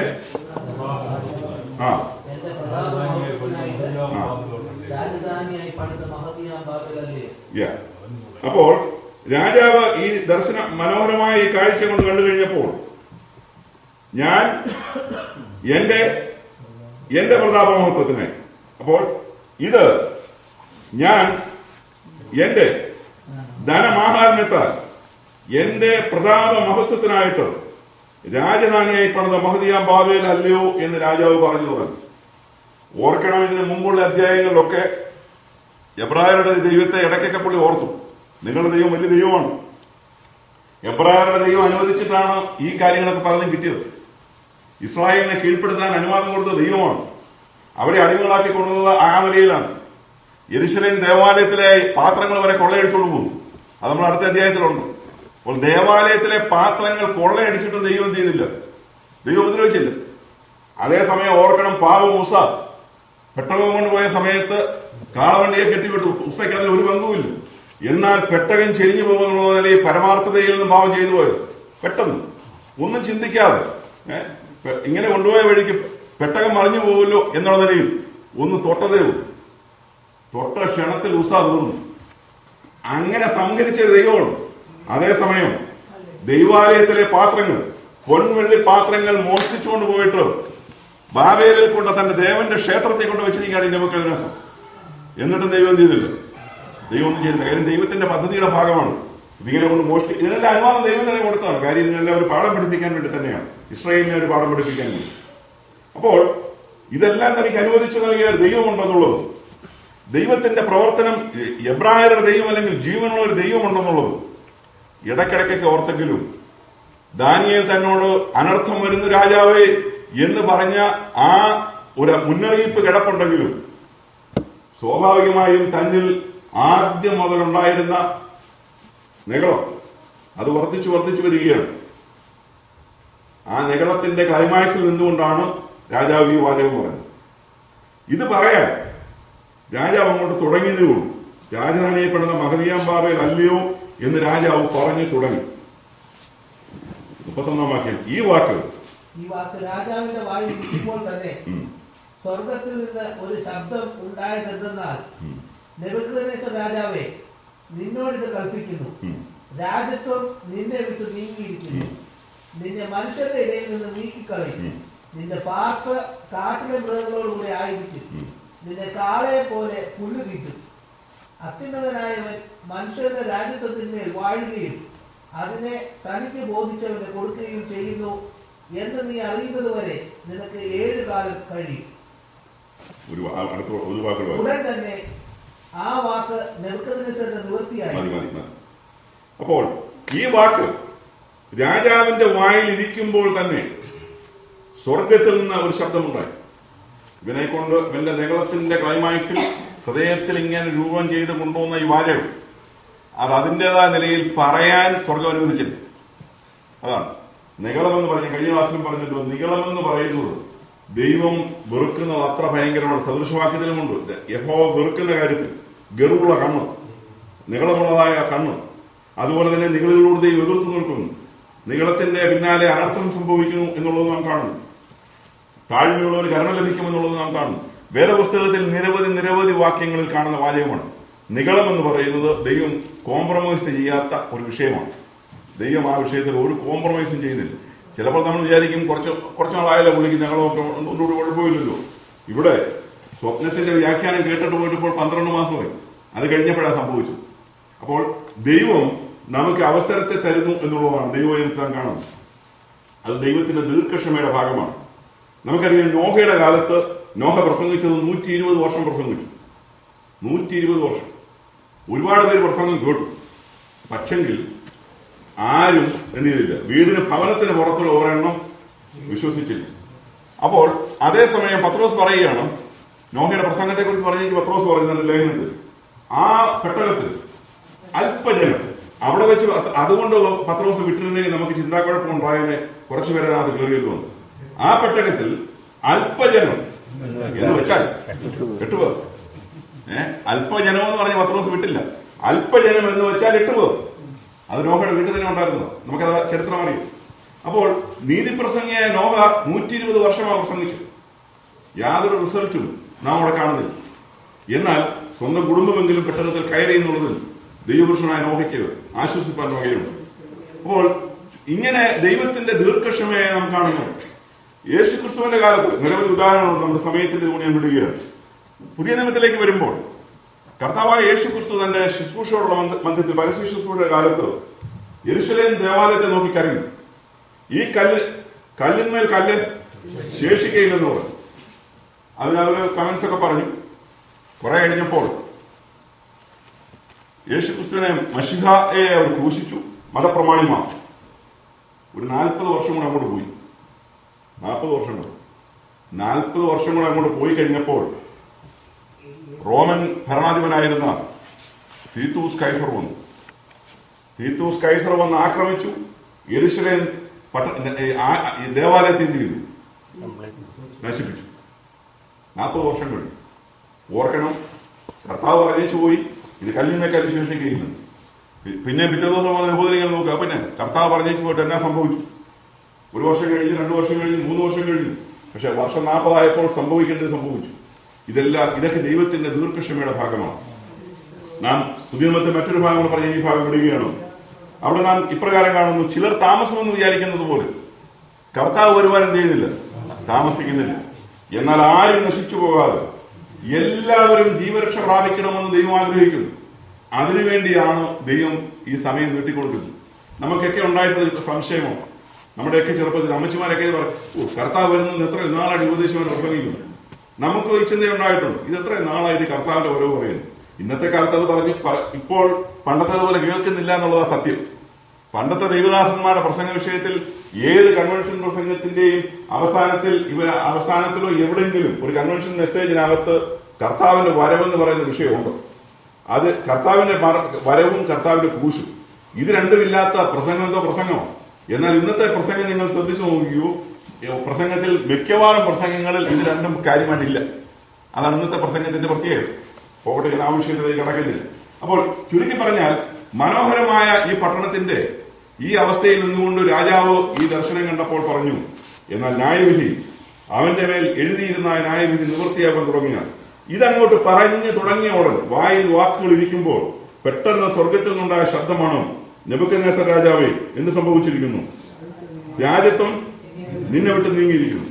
ആ എന്റെ പ്രതാപമായിട്ട് ആ രാജധാനിയായി പണിത മഹതിയാം ബാബിലല്ലേ Yeah. അപ്പോൾ രാജാവ് ഈ ദർശന മനോഹരമായ ഈ കാഴ്ച കൊണ്ട് കണ്ടു കഴിഞ്ഞപ്പോൾ ഞാൻ എന്റെ എന്റെ പ്രതാപമഹത്വത്തിനായി അപ്പോൾ ഇത് ഞാൻ എന്റെ ധനമാഹാത്മ്യത്താൽ എന്റെ പ്രതാപ മഹത്വത്തിനായിട്ട് രാജധാനിയായി പണിത മഹതിയാം ബാബേൽ അല്ലയോ എന്ന് രാജാവ് പറഞ്ഞു തുടങ്ങി ഓർക്കണം ഇതിന് മുമ്പുള്ള അധ്യായങ്ങളിലൊക്കെ എബ്രായരുടെ ദൈവത്തെ ഇടയ്ക്കൊക്കെ പുള്ളി ഓർത്തു നിങ്ങളുടെ ദൈവം വലിയ ദൈവമാണ് എബ്രായരുടെ ദൈവം അനുവദിച്ചിട്ടാണ് ഈ കാര്യങ്ങളൊക്കെ പലതും കിട്ടിയത് ഇസ്രായേലിനെ കീഴ്പ്പെടുത്താൻ അനുവാദം കൊടുത്ത ദൈവമാണ് അവരെ അടിമകളാക്കി കൊണ്ടുവന്നത് ആ നിലയിലാണ് യെരുശലേം ദേവാലയത്തിലെ പാത്രങ്ങൾ വരെ കൊള്ളയടിച്ചോണ്ട് പോകും അത് നമ്മൾ അടുത്ത അധ്യായത്തിലുണ്ട് അപ്പോൾ ദേവാലയത്തിലെ പാത്രങ്ങൾ കൊള്ളയടിച്ചിട്ടും ദൈവം ചെയ്തില്ല ദൈവം ഉപദ്രവിച്ചില്ല അതേസമയം ഓർക്കണം പാവ മൂസ പെട്ടകം കൊണ്ടുപോയ സമയത്ത് കാളവണ്ടിയെ കെട്ടിവിട്ടു ഉസയ്ക്ക് അതിൽ ഒരു പങ്കുമില്ല എന്നാൽ പെട്ടകം ചെരിഞ്ഞു പോകുന്നുള്ള നിലയിൽ പരമാർത്ഥതയിൽ നിന്ന് ഭാവം ചെയ്തു പോയത് പെട്ടെന്ന് ഒന്നും ചിന്തിക്കാതെ ഏ, പെ- ഇങ്ങനെ കൊണ്ടുപോയ വഴിക്ക് പെട്ടകം മറിഞ്ഞു പോകുമല്ലോ എന്നുള്ള നിലയിൽ ഒന്ന് തൊട്ടതേ ഉള്ളൂ തൊട്ട ക്ഷണത്തിൽ ഉസ തീർന്നു അങ്ങനെ സംഹരിച്ച ഒരു ദൈവമാണ് അതേസമയം ദൈവാലയത്തിലെ പാത്രങ്ങൾ പൊൻവെള്ളി പാത്രങ്ങൾ മോഷ്ടിച്ചുകൊണ്ട് പോയിട്ട് ബാബേലിൽ കൊണ്ട് തന്റെ ദേവന്റെ ക്ഷേത്രത്തെ കൊണ്ട് വെച്ചിരിക്കുകയാണ് ഈ നെബുക്കദ്നേസർ എന്നിട്ടും ദൈവം എന്ത് ചെയ്തില്ല ദൈവം ഒന്നും ചെയ്തില്ല കാര്യം ദൈവത്തിന്റെ പദ്ധതിയുടെ ഭാഗമാണ് ഇതിങ്ങനെ കൊണ്ട് മോഷ്ടി ഇതിനെല്ലാം അനുവാദം ദൈവം തന്നെ കൊടുത്തതാണ് കാര്യം ഇതിനെല്ലാം ഒരു പാഠം പഠിപ്പിക്കാൻ വേണ്ടി തന്നെയാണ് ഇസ്രായേലിനെ ഒരു പാഠം പഠിപ്പിക്കാൻ വേണ്ടി അപ്പോൾ ഇതെല്ലാം തനിക്ക് അനുവദിച്ചു നൽകിയ ഒരു ദൈവമുണ്ടെന്നുള്ളത് ദൈവത്തിന്റെ പ്രവർത്തനം എ- എബ്രായരുടെ ദൈവം അല്ലെങ്കിൽ ജീവനുള്ള ഒരു ദൈവമുണ്ടെന്നുള്ളത് ഇടയ്ക്കിടയ്ക്കൊക്കെ ഓർത്തെങ്കിലും ദാനിയേൽ തന്നോട് അനർത്ഥം വരുന്ന രാജാവേ എന്ന് പറഞ്ഞ ആ ഒരു മുന്നറിയിപ്പ് കിടപ്പുണ്ടെങ്കിലും സ്വാഭാവികമായും തന്നിൽ ആദ്യം മുതലുണ്ടായിരുന്ന നികളം അത് വർദ്ധിച്ചു വർദ്ധിച്ചു വരികയാണ് ആ നികളത്തിന്റെ ക്ലൈമാക്സിൽ നിന്നുകൊണ്ടാണ് രാജാവ് ഈ വാചകം പറഞ്ഞത് ഇത് പറയാൻ രാജാവ് അങ്ങോട്ട് തുടങ്ങിയതേ ഉള്ളൂ രാജധാനിയെ പെടുന്ന മഹദിയാം ബാബയിൽ അല്ലയോ എന്ന് രാജാവ് പറഞ്ഞു തുടങ്ങി മുപ്പത്തൊന്നാം വാക്യം ഈ വാക്ക് ഈ വാക്ക് രാജാവിന്റെ വായിൽ ഇരിക്കുമ്പോൾ തന്നെ ഉം, സ്വർഗത്തിൽ നിന്ന് ഒരു ശബ്ദം ഉണ്ടായതെന്നാൽ ഉം, നെബുക്കദ്നേസർ രാജാവേ നിന്നോട് ഇത് കൽപ്പിക്കുന്നു ഉം, രാജത്വം നിന്നെ വിട്ട് നീങ്ങിയിരിക്കുന്നു നിന്നെ മനുഷ്യരുടെ ഇടയിൽ നിന്ന് നീക്കിക്കളയും ഉം. നിന്റെ പാർപ്പ് കാട്ടിലെ മൃഗങ്ങളോടുകൂടി ആയിരിക്കും ഉം. നിന്റെ കാളയെ പോലെ പുല്ല് തീറ്റും അത്യുന്നതനായവൻ മനുഷ്യരുടെ രാജ്യത്വത്തിന്മേൽ വാഴുകയും അതിനെ തനിക്ക് ബോധിച്ചവന് കൊടുക്കുകയും ചെയ്യുന്നു എന്ന് നീ അറിയുന്നത് വരെ നിനക്ക് ഏഴു കാലം കഴിയും ഒരു വാ- അടുത്ത ഒരു വാക്കുകൾ വായിക്കാം. ഉടൻ തന്നെ ആ വാക്ക് നെറുക്കതിനെ നിവൃത്തിയായി മതി മതി മതി അപ്പോൾ ഈ വാക്ക് രാജാവിന്റെ വായിൽ ഇരിക്കുമ്പോൾ തന്നെ സ്വർഗത്തിൽ നിന്ന് ഒരു ശബ്ദമുണ്ടായി ഇവനെ കൊണ്ട് ഇവന്റെ നികളത്തിന്റെ ക്ലൈമാക്സിൽ ഹൃദയത്തിൽ ഇങ്ങനെ രൂപം ചെയ്ത് കൊണ്ടുവന്ന ഈ വാചകം അത് അതിൻ്റെതായ നിലയിൽ പറയാൻ സ്വർഗം അനുവദിച്ചില്ല അതാണ് നികളമെന്ന് പറഞ്ഞ കഴിഞ്ഞ ക്ലാസ്സിലും പറഞ്ഞിട്ടുണ്ട് നികളമെന്ന് പറയുന്നത് ദൈവം വെറുക്കുന്നത് അത്ര ഭയങ്കരമാണ് സദൃശവാക്യത്തിലുമുണ്ട് യഹോ വെറുക്കുന്ന കാര്യത്തിൽ ഗർവുള്ള കണ്ണ് നികളമുള്ളതായ കണ്ണ് അതുപോലെ തന്നെ നികളിലൂടെ ദൈവം എതിർത്ത് നിൽക്കുന്നു നികളത്തിന്റെ പിന്നാലെ അനർത്ഥം സംഭവിക്കുന്നു എന്നുള്ളത് നാം കാണുന്നു താഴ്മയുള്ള ഒരു കരുണ ലഭിക്കുമെന്നുള്ളത് നാം കാണുന്നു വേദപുസ്തകത്തിൽ നിരവധി നിരവധി വാക്യങ്ങളിൽ കാണുന്ന വാചകമാണ് നികളം എന്ന് പറയുന്നത് ദൈവം കോംപ്രമൈസ് ചെയ്യാത്ത ഒരു വിഷയമാണ് ദൈവം ആ വിഷയത്തിൽ ഒരു കോംപ്രമൈസും ചെയ്യുന്നില്ല ചിലപ്പോൾ നമ്മൾ വിചാരിക്കും കുറച്ച് കുറച്ച് നാളായാലോ പുള്ളിക്ക് ഞങ്ങളൊക്കെ ഒന്നുകൂടി കുഴപ്പമില്ലല്ലോ ഇവിടെ സ്വപ്നത്തിന്റെ വ്യാഖ്യാനം കേട്ടിട്ട് പോയിട്ട് ഇപ്പോൾ പന്ത്രണ്ട് മാസമായി അത് കഴിഞ്ഞപ്പോഴാണ് സംഭവിച്ചത് അപ്പോൾ ദൈവം നമുക്ക് അവസരത്തെ തരുന്നു എന്നുള്ളതാണ് ദൈവം കാണുന്നത് അത് ദൈവത്തിന്റെ ദീർഘക്ഷമയുടെ ഭാഗമാണ് നമുക്കറിയാം നോഹയുടെ കാലത്ത് നോഹ പ്രസംഗിച്ചത് നൂറ്റി ഇരുപത് വർഷം പ്രസംഗിച്ചു നൂറ്റി ഇരുപത് വർഷം ഒരുപാട് പേര് പ്രസംഗം കേട്ടു പക്ഷെങ്കിൽ ആരും എന്തിയില്ല വീടിന് ഭവനത്തിന് പുറത്തുള്ള ഒരെണ്ണം വിശ്വസിച്ചില്ല അപ്പോൾ അതേസമയം പത്രോസ് പറയുകയാണ് നോഹയുടെ പ്രസംഗത്തെ കുറിച്ച് പറഞ്ഞെങ്കിൽ പത്രോസ് പറഞ്ഞു തന്റെ ലേഖനത്തിൽ ആ പെട്ടകത്തിൽ അല്പജനം അവിടെ വെച്ച് അത് അതുകൊണ്ട് പത്രോസ് വിട്ടിരുന്നെങ്കിൽ നമുക്ക് ചിന്താക്കുഴപ്പം ഉണ്ടായതിനെ കുറച്ചു പേരെ അത് കയറിയല്ലോ എന്ന്. ആ പെട്ടകത്തിൽ അല്പജനം എന്ന് വെച്ചാൽ എട്ടുപേർ ഏഹ് അല്പജനം എന്ന് പറഞ്ഞ പത്രോസ് വിട്ടില്ല അല്പജനം എന്ന് വെച്ചാൽ എട്ടുപേർ അത് നോഹയുടെ വീട്ടിൽ തന്നെ ഉണ്ടായിരുന്നത് നമുക്കത് ചരിത്രം അറിയാം അപ്പോൾ നീതിപ്രസംഗിയായ നോഹ നൂറ്റി ഇരുപത് വർഷമാണ് പ്രസംഗിച്ചു യാതൊരു റിസൾട്ടും നാം അവിടെ കാണുന്നില്ല എന്നാൽ സ്വന്തം കുടുംബമെങ്കിലും പെട്ടെന്നത്തിൽ കയറി എന്നുള്ളതിൽ ദൈവപുരുഷനായ നോഹയ്ക്ക് ആശ്വസിപ്പാൻ വകയുണ്ട് അപ്പോൾ ഇങ്ങനെ ദൈവത്തിന്റെ ദീർഘക്ഷമയെ നാം കാണുന്നു യേശു ക്രിസ്തുവിന്റെ കാലത്ത് നിരവധി ഉദാഹരണങ്ങളുണ്ട് നമ്മുടെ സമയത്തിന്റെ കൂടി ഞാൻ വിടുകയാണ് പുതിയ നിയമത്തിലേക്ക് വരുമ്പോൾ കർത്താവായ യേശു ക്രിസ്തു തന്റെ ശുശ്രൂഷയോടുള്ള മന്ധ- മധ്യത്തിൽ പരസ്യ ശുശ്രൂഷയുടെ കാലത്ത് യെരുശലേം ദേവാലയത്തെ നോക്കി കരഞ്ഞു ഈ കല്ല് കല്ലിന്മേൽ കല്ല് ശേഷിക്കയില്ലെന്ന് പറഞ്ഞു അതിനവര് കമന്റ്സ് ഒക്കെ പറഞ്ഞു കുറെ കഴിഞ്ഞപ്പോൾ യേശു ക്രിസ്തുവിനെ മഷിഹയെ അവർ ക്രൂശിച്ചു മതപ്രമാണിമാർ ഒരു നാൽപ്പത് വർഷം കൂടെ അങ്ങോട്ട് പോയി നാൽപ്പത് വർഷം കൂടെ നാൽപ്പത് വർഷം കൂടെ അങ്ങോട്ട് പോയി കഴിഞ്ഞപ്പോൾ റോമൻ ഭരണാധിപനായിരുന്ന തീത്തൂസ് കൈസർ വന്നു തീത്തൂസ് കൈസർ വന്ന് ആക്രമിച്ചു യെരുശലേം പട്ട ഏ, ആ- ഈ ദേവാലയത്തെ എന്ത് ചെയ്തു നശിപ്പിച്ചു നാൽപ്പത് വർഷം കഴിഞ്ഞു ഓർക്കണം കർത്താവ് പറഞ്ഞേച്ചു പോയി ഇത് കല്ലിനേക്കാൾ ശേഷിക്കുകയില്ല പി- പിന്നെ പിറ്റേ ദിവസം വന്ന യഹൂദനികൾ നോക്കുക പിന്നെ കർത്താവ് പറഞ്ഞേച്ചു പോയിട്ട് എന്നാ സംഭവിച്ചു ഒരു വർഷം കഴിഞ്ഞ് രണ്ടു വർഷം കഴിഞ്ഞ് മൂന്ന് വർഷം കഴിഞ്ഞു പക്ഷെ വർഷം നാൽപ്പതായപ്പോൾ സംഭവിക്കേണ്ടത് സംഭവിച്ചു ഇതെല്ലാം ഇതൊക്കെ ദൈവത്തിന്റെ ദീർഘക്ഷമയുടെ ഭാഗമാണ് നാം പുതിയ നിയമത്തെ മറ്റൊരു ഭാഗം കൂടെ പറഞ്ഞ ഈ ഭാഗം വിടുകയാണ് അവിടെ നാം ഇപ്രകാരം കാണുന്നു ചിലർ താമസമെന്ന് വിചാരിക്കുന്നത് പോലെ കർത്താവ് വരുവാൻ എന്ത് ചെയ്യുന്നില്ല താമസിക്കുന്നില്ല എന്നാൽ ആരും നശിച്ചു പോകാതെ എല്ലാവരും ജീവരക്ഷ പ്രാപിക്കണമെന്ന് ദൈവം ആഗ്രഹിക്കുന്നു അതിനുവേണ്ടിയാണ് ദൈവം ഈ സമയം നീട്ടിക്കൊടുക്കുന്നത് നമുക്കൊക്കെ ഉണ്ടായിട്ടുള്ള ഒരു സംശയമോ നമ്മുടെയൊക്കെ ചെറുപ്പത്തിൽ അമ്മച്ചിമാരൊക്കെ ഇത് പറയും ഓ കർത്താവ് വരുന്നത് എത്ര നാളായിട്ട് ഉപദേശം പ്രസംഗിക്കുന്നു നമുക്ക് ഈ ചിന്ത ഉണ്ടായിട്ടുണ്ട് ഇത് എത്ര നാളായിട്ട് കർത്താവിന്റെ ഓരോ പറയുന്നു ഇന്നത്തെ കാലത്ത് അത് പറഞ്ഞ് പറ- ഇപ്പോൾ പണ്ടത്തേതുപോലെ കേൾക്കുന്നില്ല എന്നുള്ളതാ സത്യം പണ്ടത്തെ ദൈവദാസന്മാരുടെ പ്രസംഗ വിഷയത്തിൽ ഏത് കൺവെൻഷൻ പ്രസംഗത്തിന്റെയും അവസാനത്തിൽ ഇവർ അവസാനത്തിലോ എവിടെയെങ്കിലും ഒരു കൺവെൻഷൻ മെസ്സേജിനകത്ത് കർത്താവിന്റെ വരവെന്ന് പറയുന്ന വിഷയമുണ്ട് അത് കർത്താവിന്റെ മറ- വരവും കർത്താവിന്റെ ക്രൂശും ഇത് രണ്ടുമില്ലാത്ത പ്രസംഗം എന്തോ പ്രസംഗമാണ് എന്നാൽ ഇന്നത്തെ പ്രസംഗം നിങ്ങൾ ശ്രദ്ധിച്ചു നോക്കിയോ ഏ, പ്രസംഗത്തിൽ മിക്കവാറും പ്രസംഗങ്ങളിൽ ഇത് രണ്ടും കാര്യമായിട്ടില്ല അതാണ് ഇന്നത്തെ പ്രസംഗത്തിന്റെ പ്രത്യേകത പോകട്ടെ ഞാൻ ആവശ്യത്തിലേക്ക് കടക്കുന്നില്ല അപ്പോൾ ചുരുക്കി പറഞ്ഞാൽ മനോഹരമായ ഈ പട്ടണത്തിന്റെ ഈ അവസ്ഥയിൽ നിന്നുകൊണ്ട് രാജാവ് ഈ ദർശനം കണ്ടപ്പോൾ പറഞ്ഞു എന്നാൽ ന്യായവിധി അവന്റെ മേൽ എഴുതിയിരുന്ന ആ ന്യായവിധി നിവൃത്തിയാക്കാൻ തുടങ്ങിയാൽ ഇതങ്ങോട്ട് പറഞ്ഞു തുടങ്ങിയ ഉടൻ വായിൽ വാക്കുകൾ ഇരിക്കുമ്പോൾ പെട്ടെന്ന് സ്വർഗത്തിൽ നിന്നുണ്ടായ ശബ്ദമാണ് നെബുക്കനേസർ രാജാവേ എന്ത് സംഭവിച്ചിരിക്കുന്നു രാജ്യത്വം നിന്നെ വിട്ട് നീങ്ങിയിരിക്കുന്നു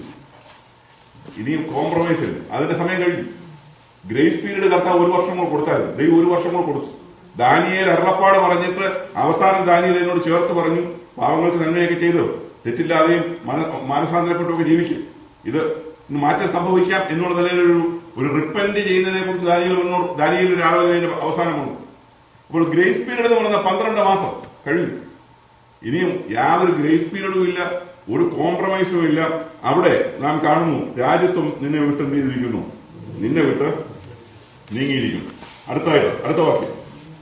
ഇനിയും കോംപ്രമൈസ് ഇല്ല അതിന്റെ സമയം കഴിഞ്ഞു ഗ്രേസ് പീരീഡ് കർത്താവ് ഒരു വർഷം കൂടെ കൊടുത്തായിരുന്നു ദൈവം ഒരു വർഷം കൂടെ കൊടുത്തു ദാനിയേൽ അരുളപ്പാട് പറഞ്ഞിട്ട് അവസാനം ദാനിയേൽ എന്നോട് ചേർത്ത് പറഞ്ഞു പാവങ്ങൾക്ക് നന്മയൊക്കെ ചെയ്തു തെറ്റില്ലാതെയും മന- മാനസാന്തരപ്പെട്ടൊക്കെ ജീവിക്കും ഇത് ഇന്ന് മാറ്റം സംഭവിക്കാം എന്നുള്ള നിലയിൽ ഒരു ഒരു റിപ്പൻഡ് ചെയ്യുന്നതിനെ കുറിച്ച് ദാനിയേൽ വന്നോട് ദാനിയേൽ ഒരു ആലോചനയുടെ അവസാനമുണ്ട് അപ്പോൾ ഗ്രേസ് പീരീഡ് എന്ന് പറയുന്ന പന്ത്രണ്ട് മാസം കഴിഞ്ഞു ഇനിയും യാതൊരു ഗ്രേസ് പീരീഡും ഇല്ല ഒരു കോംപ്രമൈസും ഇല്ല അവിടെ നാം കാണുന്നു രാജ്യത്വം നിന്നെ വിട്ട് എന്ത് ചെയ്തിരിക്കുന്നു നിന്നെ വിട്ട് നീങ്ങിയിരിക്കുന്നു അടുത്തായിട്ട് അടുത്ത വാക്യം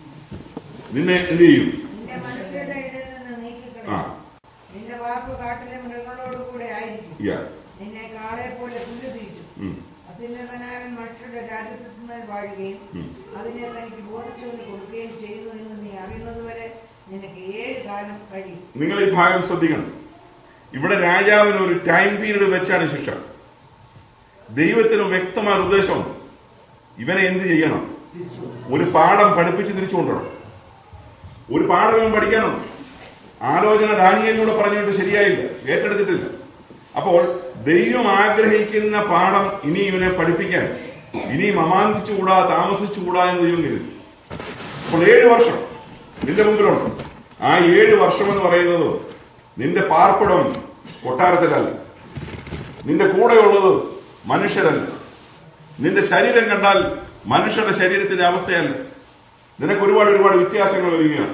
നിന്നെ എന്ത് ചെയ്യും നിന്റെ മനുഷ്യരുടെ ഇടയിൽ നിന്ന് ആ നീക്കിക്കളയും നിന്റെ വാക്ക് കാട്ടിലെ മൃഗങ്ങളോട് കൂടെ ആയിരിക്കും യാ നിന്നെ കാളെ പോലെ പുല്ല് തീറ്റും ഉം, അത്യുന്നതനായവൻ മനുഷ്യരുടെ രാജ്യത്തിന്മേൽ വാഴുകയും ഉം. അതിനെ തനിക്ക് ബോധിച്ചവന് കൊടുക്കുകയും ചെയ്യുന്നു എന്ന് നീ അറിയുന്നതുവരെ നിനക്ക് ഏഴ് കാലം കഴിയും നിങ്ങൾ ഈ ഭാഗം ശ്രദ്ധിക്കണം ഇവിടെ രാജാവിന് ഒരു ടൈം പീരീഡ് വെച്ചാണ് ശിക്ഷ ദൈവത്തിന് വ്യക്തമായ ഒരു ഉദ്ദേശമുണ്ട് ഇവനെ എന്ത് ചെയ്യണം ഒരു പാഠം പഠിപ്പിച്ച് തിരിച്ചു കൊണ്ടുവരണം ഒരു പാഠം ഇവൻ പഠിക്കാനുണ്ട് ആലോചന ദാനിയലിലൂടെ പറഞ്ഞിട്ട് ശരിയായില്ല ഏറ്റെടുത്തിട്ടില്ല അപ്പോൾ ദൈവം ആഗ്രഹിക്കുന്ന പാഠം ഇനി ഇവനെ പഠിപ്പിക്കാൻ ഇനിയും അമാന്തിച്ചുകൂടാ താമസിച്ചുകൂടാ എന്ന് ദൈവം കരുതി അപ്പോൾ ഏഴ് വർഷം നിന്റെ മുമ്പിലുണ്ട് ആ ഏഴ് വർഷം എന്ന് പറയുന്നത് നിന്റെ പാർപ്പിടം കൊട്ടാരത്തിലല്ല നിന്റെ കൂടെയുള്ളത് മനുഷ്യരല്ല നിന്റെ ശരീരം കണ്ടാൽ മനുഷ്യരുടെ ശരീരത്തിന്റെ അവസ്ഥയല്ല നിനക്ക് ഒരുപാട് ഒരുപാട് വ്യത്യാസങ്ങൾ വരികയാണ്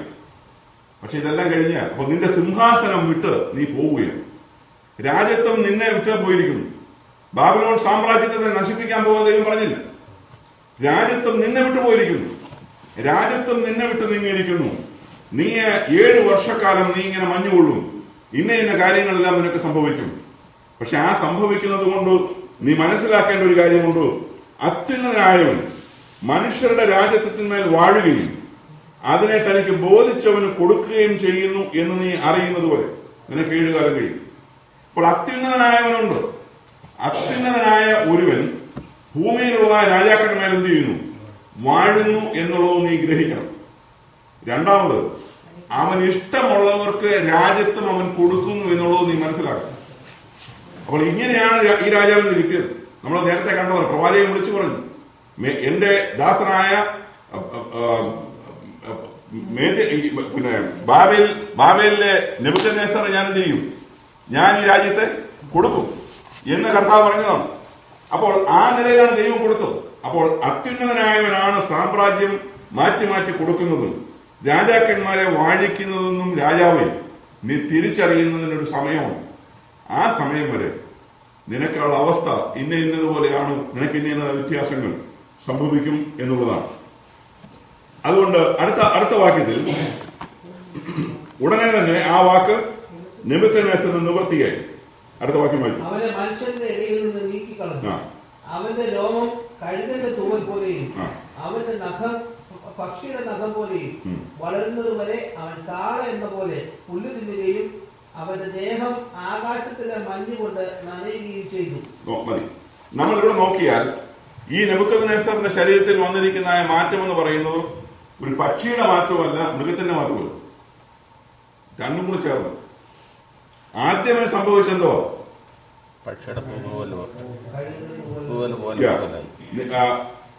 പക്ഷെ ഇതെല്ലാം കഴിഞ്ഞ അപ്പൊ നിന്റെ സിംഹാസനം വിട്ട് നീ പോവുകയാണ് രാജ്യത്വം നിന്നെ വിട്ട് പോയിരിക്കുന്നു ബാബിലോൺ സാമ്രാജ്യത്തെ നശിപ്പിക്കാൻ പോകാൻ ദൈവം പറഞ്ഞില്ല രാജ്യത്വം നിന്നെ വിട്ടു പോയിരിക്കുന്നു രാജ്യത്വം നിന്നെ വിട്ട് നീങ്ങിയിരിക്കുന്നു നീ ഏഴ് വർഷക്കാലം നീ ഇങ്ങനെ മഞ്ഞുകൊള്ളും ഇന്ന ഇന്ന കാര്യങ്ങളെല്ലാം നിനക്ക് സംഭവിക്കും പക്ഷെ ആ സംഭവിക്കുന്നത് കൊണ്ട് നീ മനസ്സിലാക്കേണ്ട ഒരു കാര്യമുണ്ട് അത്യുന്നതനായവൻ മനുഷ്യരുടെ രാജ്യത്വത്തിന്മേൽ വാഴുകയും അതിനെ തനിക്ക് ബോധിച്ചവന് കൊടുക്കുകയും ചെയ്യുന്നു എന്ന് നീ അറിയുന്നത് വരെ നിനക്ക് ഏഴ് കാലം കഴിയും അപ്പോൾ അത്യുന്നതനായവനുണ്ട് അത്യുന്നതനായ ഒരുവൻ ഭൂമിയിലുള്ള രാജാക്കന്മാർ എന്ത് ചെയ്യുന്നു വാഴുന്നു എന്നുള്ളത് നീ ഗ്രഹിക്കണം രണ്ടാമത് അവൻ ഇഷ്ടമുള്ളവർക്ക് രാജ്യത്വം അവൻ കൊടുക്കുന്നു എന്നുള്ളത് നീ മനസ്സിലാക്കണം അപ്പോൾ ഇങ്ങനെയാണ് രാ- ഈ രാജാവിന് കിട്ടിയത് നമ്മൾ നേരത്തെ കണ്ടതാണ് പ്രവാചകൻ വിളിച്ചു പറഞ്ഞു മേ- എന്റെ ദാസനായ അ, അ, ആ, അ, മേദ്യ- ഈ, പിന്നെ ബാബേൽ ബാബേലിലെ നെബുക്കനേസറെ ഞാൻ എന്ത് ചെയ്യും ഞാൻ ഈ രാജ്യത്തെ കൊടുക്കും എന്ന് കർത്താവ് പറഞ്ഞതാണ് അപ്പോൾ ആ നിലയിലാണ് ദൈവം കൊടുത്തത് അപ്പോൾ അത്യുന്നതനായവനാണ് സാമ്രാജ്യം മാറ്റി മാറ്റി കൊടുക്കുന്നതും രാജാക്കന്മാരെ വാഴിക്കുന്നതെന്നും രാജാവെ നീ തിരിച്ചറിയുന്നതിനൊരു സമയമുണ്ട് ആ സമയം വരെ നിനക്കുള്ള അവസ്ഥ ഇന്ന ഇന്നതുപോലെയാണ് നിനക്ക് ഇന്ന ഇന്ന വ്യത്യാസങ്ങൾ സംഭവിക്കും എന്നുള്ളതാണ് അതുകൊണ്ട് അടുത്ത അടുത്ത വാക്യത്തിൽ ഉടനെ തന്നെ ആ വാക്ക് നിമിത്തനേസന് നിവൃത്തിയായി അടുത്ത വാക്യം വായിച്ചു അവനെ മനുഷ്യന്റെ ഇടയിൽ നിന്ന് നീക്കിക്കളഞ്ഞു ആ. അവന്റെ രോമം കഴുകന്റെ തൂവൽ പോലെയും ആ. അവന്റെ നഖം പക്ഷിയുടെ നഖം പോലെയും ഉം. വളരുന്നത് വരെ അവൻ കാള എന്ന പോലെ പുല്ല് തിന്നുകയും അവന്റെ ദേഹം ആകാശത്തിലെ മഞ്ഞ് കൊണ്ട് നനയുകയും ചെയ്തു നോ- മതി നമ്മളിവിടെ നോക്കിയാൽ ഈ നെബുക്കദ്നേസറിന്റെ ശരീരത്തിൽ വന്നിരിക്കുന്ന ആ മാറ്റം എന്ന് പറയുന്നത് ഒരു പക്ഷിയുടെ മാറ്റമല്ല മൃഗത്തിന്റെ മാറ്റമല്ല രണ്ടും കൂടെ ചേർന്ന് ആദ്യമേ സംഭവിച്ചെന്തോ പക്ഷിയുടെ പൂവ് പോലെ കഴുകന്റെ തൂവൽ പൂവല് പോലെ Yeah. പോലായി. ആ,